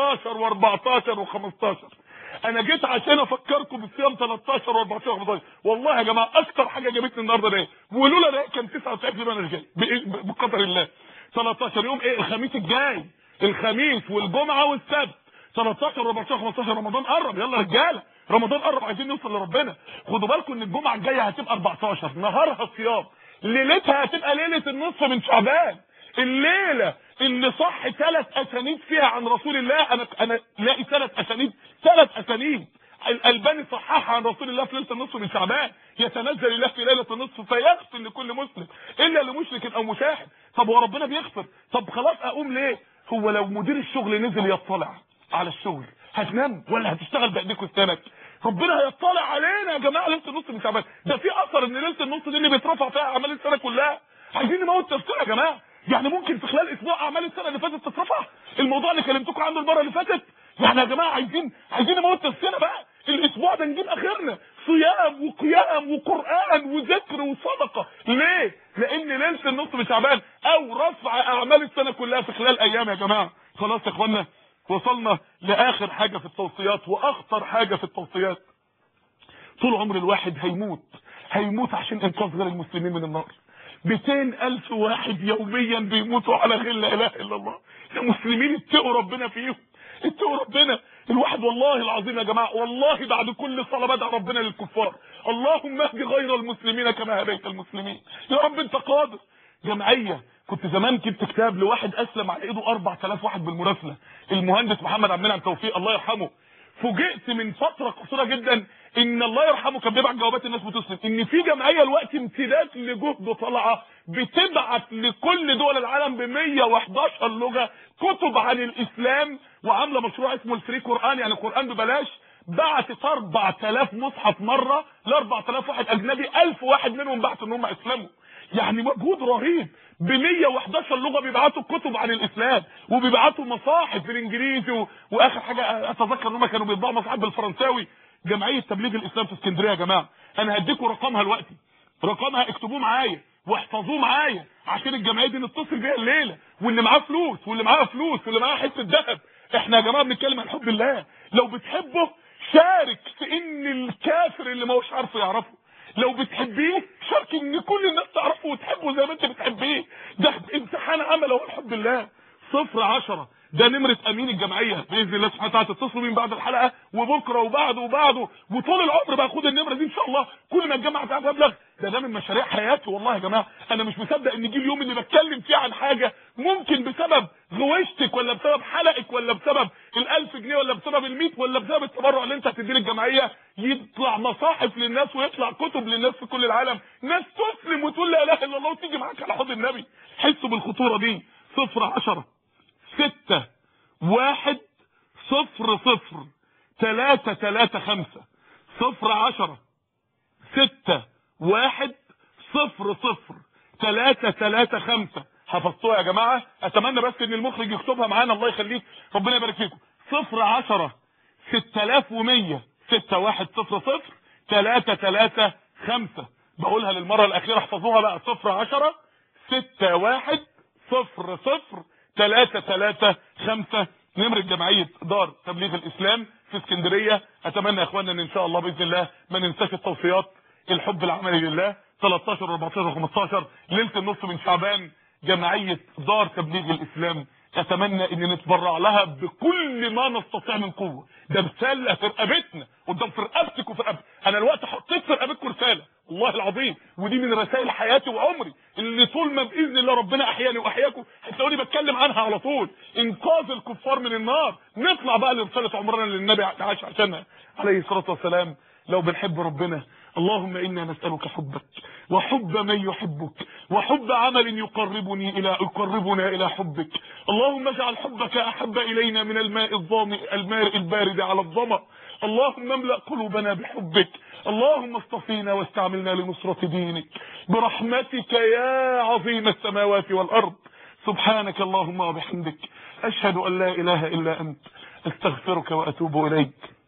13 و14 و15 انا جيت عشان افكركم بالصيام 13 و14 و15 والله يا جماعه اكتر حاجه جابتني النهارده ده ولولا ده كان 99 انا مش جاي بإيه- بقدر الله 13 يوم ايه الخميس الجاي الخميس والجمعه والسبت 13 و14 15 رمضان قرب يلا رجاله رمضان قرب عايزين نوصل لربنا خدوا بالكم ان الجمعه الجايه هتبقى 14 نهارها صيام ليلتها هتبقى ليله النصف من شعبان الليله اللي صح ثلاث اسانيد فيها عن رسول الله انا انا لاقي ثلاث اسانيد ثلاث اسانيد الالباني صححها عن رسول الله في ليله النصف من شعبان يتنزل الله في ليله النصف فيغفر لكل مسلم الا لمشرك او مشاهد طب هو ربنا بيغفر طب خلاص اقوم ليه هو لو مدير الشغل نزل يطلع على الشغل هتنام ولا هتشتغل بايديك واسنانك ربنا هيطلع علينا يا جماعه ليله النص من شعبان ده في اثر ان ليله النص دي اللي بيترفع فيها اعمال السنه كلها عايزين نموت تفسير يا جماعه يعني ممكن في خلال اسبوع اعمال السنه اللي فاتت تترفع الموضوع اللي كلمتكم عنه المره اللي فاتت يعني يا جماعه عايزين عايزين نموت تفسيرنا بقى الاسبوع ده نجيب اخرنا صيام وقيام وقران وذكر وصدقه ليه لان ليله النص من شعبان او رفع اعمال السنه كلها في خلال ايام يا جماعه خلاص يا اخوانا وصلنا لاخر حاجه في التوصيات واخطر حاجه في التوصيات طول عمر الواحد هيموت هيموت عشان انقاذ غير المسلمين من النار 200 الف واحد يوميا بيموتوا على غير لا اله الا الله يا مسلمين اتقوا ربنا فيهم اتقوا ربنا الواحد والله العظيم يا جماعه والله بعد كل صلاه بدعي ربنا للكفار اللهم اهد غير المسلمين كما هديت المسلمين يا رب انت قادر جمعيه كنت زمان جبت كتاب لواحد اسلم على ايده 4000 واحد بالمراسله المهندس محمد عبد المنعم توفيق الله يرحمه فوجئت من فتره قصيره جدا ان الله يرحمه كان بيبعت جوابات الناس بتسلم ان في جمعيه الوقت امتداد لجهد طالعه بتبعت لكل دول العالم ب 111 لغه كتب عن الاسلام وعامله مشروع اسمه الفري قران يعني قران ببلاش بعتت 4000 مصحف مره ل 4000 واحد اجنبي 1000 واحد منهم بعت ان هم اسلموا يعني مجهود رهيب ب 111 لغه بيبعتوا كتب عن الاسلام وبيبعتوا مصاحف بالانجليزي و... واخر حاجه اتذكر ان هم كانوا بيطبعوا مصاحف بالفرنساوي جمعيه تبليغ الاسلام في اسكندريه يا جماعه انا هديكم رقمها دلوقتي رقمها اكتبوه معايا واحفظوه معايا عشان الجمعيه دي نتصل بيها الليله واللي معاه فلوس واللي معاه فلوس واللي معاه حته ذهب احنا يا جماعه بنتكلم عن حب الله لو بتحبه شارك في ان الكافر اللي ما هوش عارفه يعرفه لو بتحبيه شارك ان كل الناس تعرفه وتحبه زي ما انت بتحبيه ده امتحان عمل اهو الحب الله صفر عشرة ده نمرة امين الجمعية باذن الله سبحانه وتعالى تتصلوا بيه بعد الحلقة وبكرة وبعده وبعده وطول العمر بقى خد النمرة دي ان شاء الله كل ما الجامعة تعرف ابلغ ده ده من مشاريع حياتي والله يا جماعة انا مش مصدق ان جه اليوم اللي بتكلم فيه عن حاجة ممكن بسبب غوشتك ولا بسبب حلقك ولا بسبب الالف جنيه ولا بسبب الميت ولا بسبب التبرع اللي انت هتديه للجمعية يطلع مصاحف للناس ويطلع كتب للناس في كل العالم ناس تسلم وتقول لا اله الا الله وتيجي معاك على حوض النبي حسوا بالخطورة دي صفر عشرة ستة واحد صفر صفر تلاتة تلاتة خمسة صفر عشرة ستة واحد صفر صفر تلاتة تلاتة خمسة حفظتوها يا جماعة اتمنى بس ان المخرج يكتبها معانا الله يخليك ربنا يبارك فيكم صفر عشرة ستة الاف ومية ستة واحد صفر صفر تلاتة تلاتة خمسة بقولها للمرة الاخيرة احفظوها بقى صفر عشرة ستة واحد صفر صفر تلاتة تلاتة خمسة نمرة جمعية دار تبليغ الاسلام في اسكندرية اتمنى يا اخوانا ان ان شاء الله باذن الله ما ننساش التوصيات الحب العملي لله 13 14 15 ليله النص من شعبان جمعيه دار تبليغ الاسلام اتمنى ان نتبرع لها بكل ما نستطيع من قوه ده رساله في رقبتنا قدام في رقبتك وفي رقبتي انا الوقت حطيت في رقبتكم رساله والله العظيم ودي من رسائل حياتي وعمري اللي طول ما باذن الله ربنا احياني واحياكم هتلاقوني بتكلم عنها على طول انقاذ الكفار من النار نطلع بقى لرساله عمرنا اللي النبي عاش عشانها عليه الصلاه والسلام لو بنحب ربنا اللهم انا نسالك حبك وحب من يحبك وحب عمل يقربني الى يقربنا الى حبك اللهم اجعل حبك احب الينا من الماء الظامئ الماء البارد على الظما اللهم املا قلوبنا بحبك اللهم اصطفينا واستعملنا لنصرة دينك برحمتك يا عظيم السماوات والارض سبحانك اللهم وبحمدك اشهد ان لا اله الا انت استغفرك واتوب اليك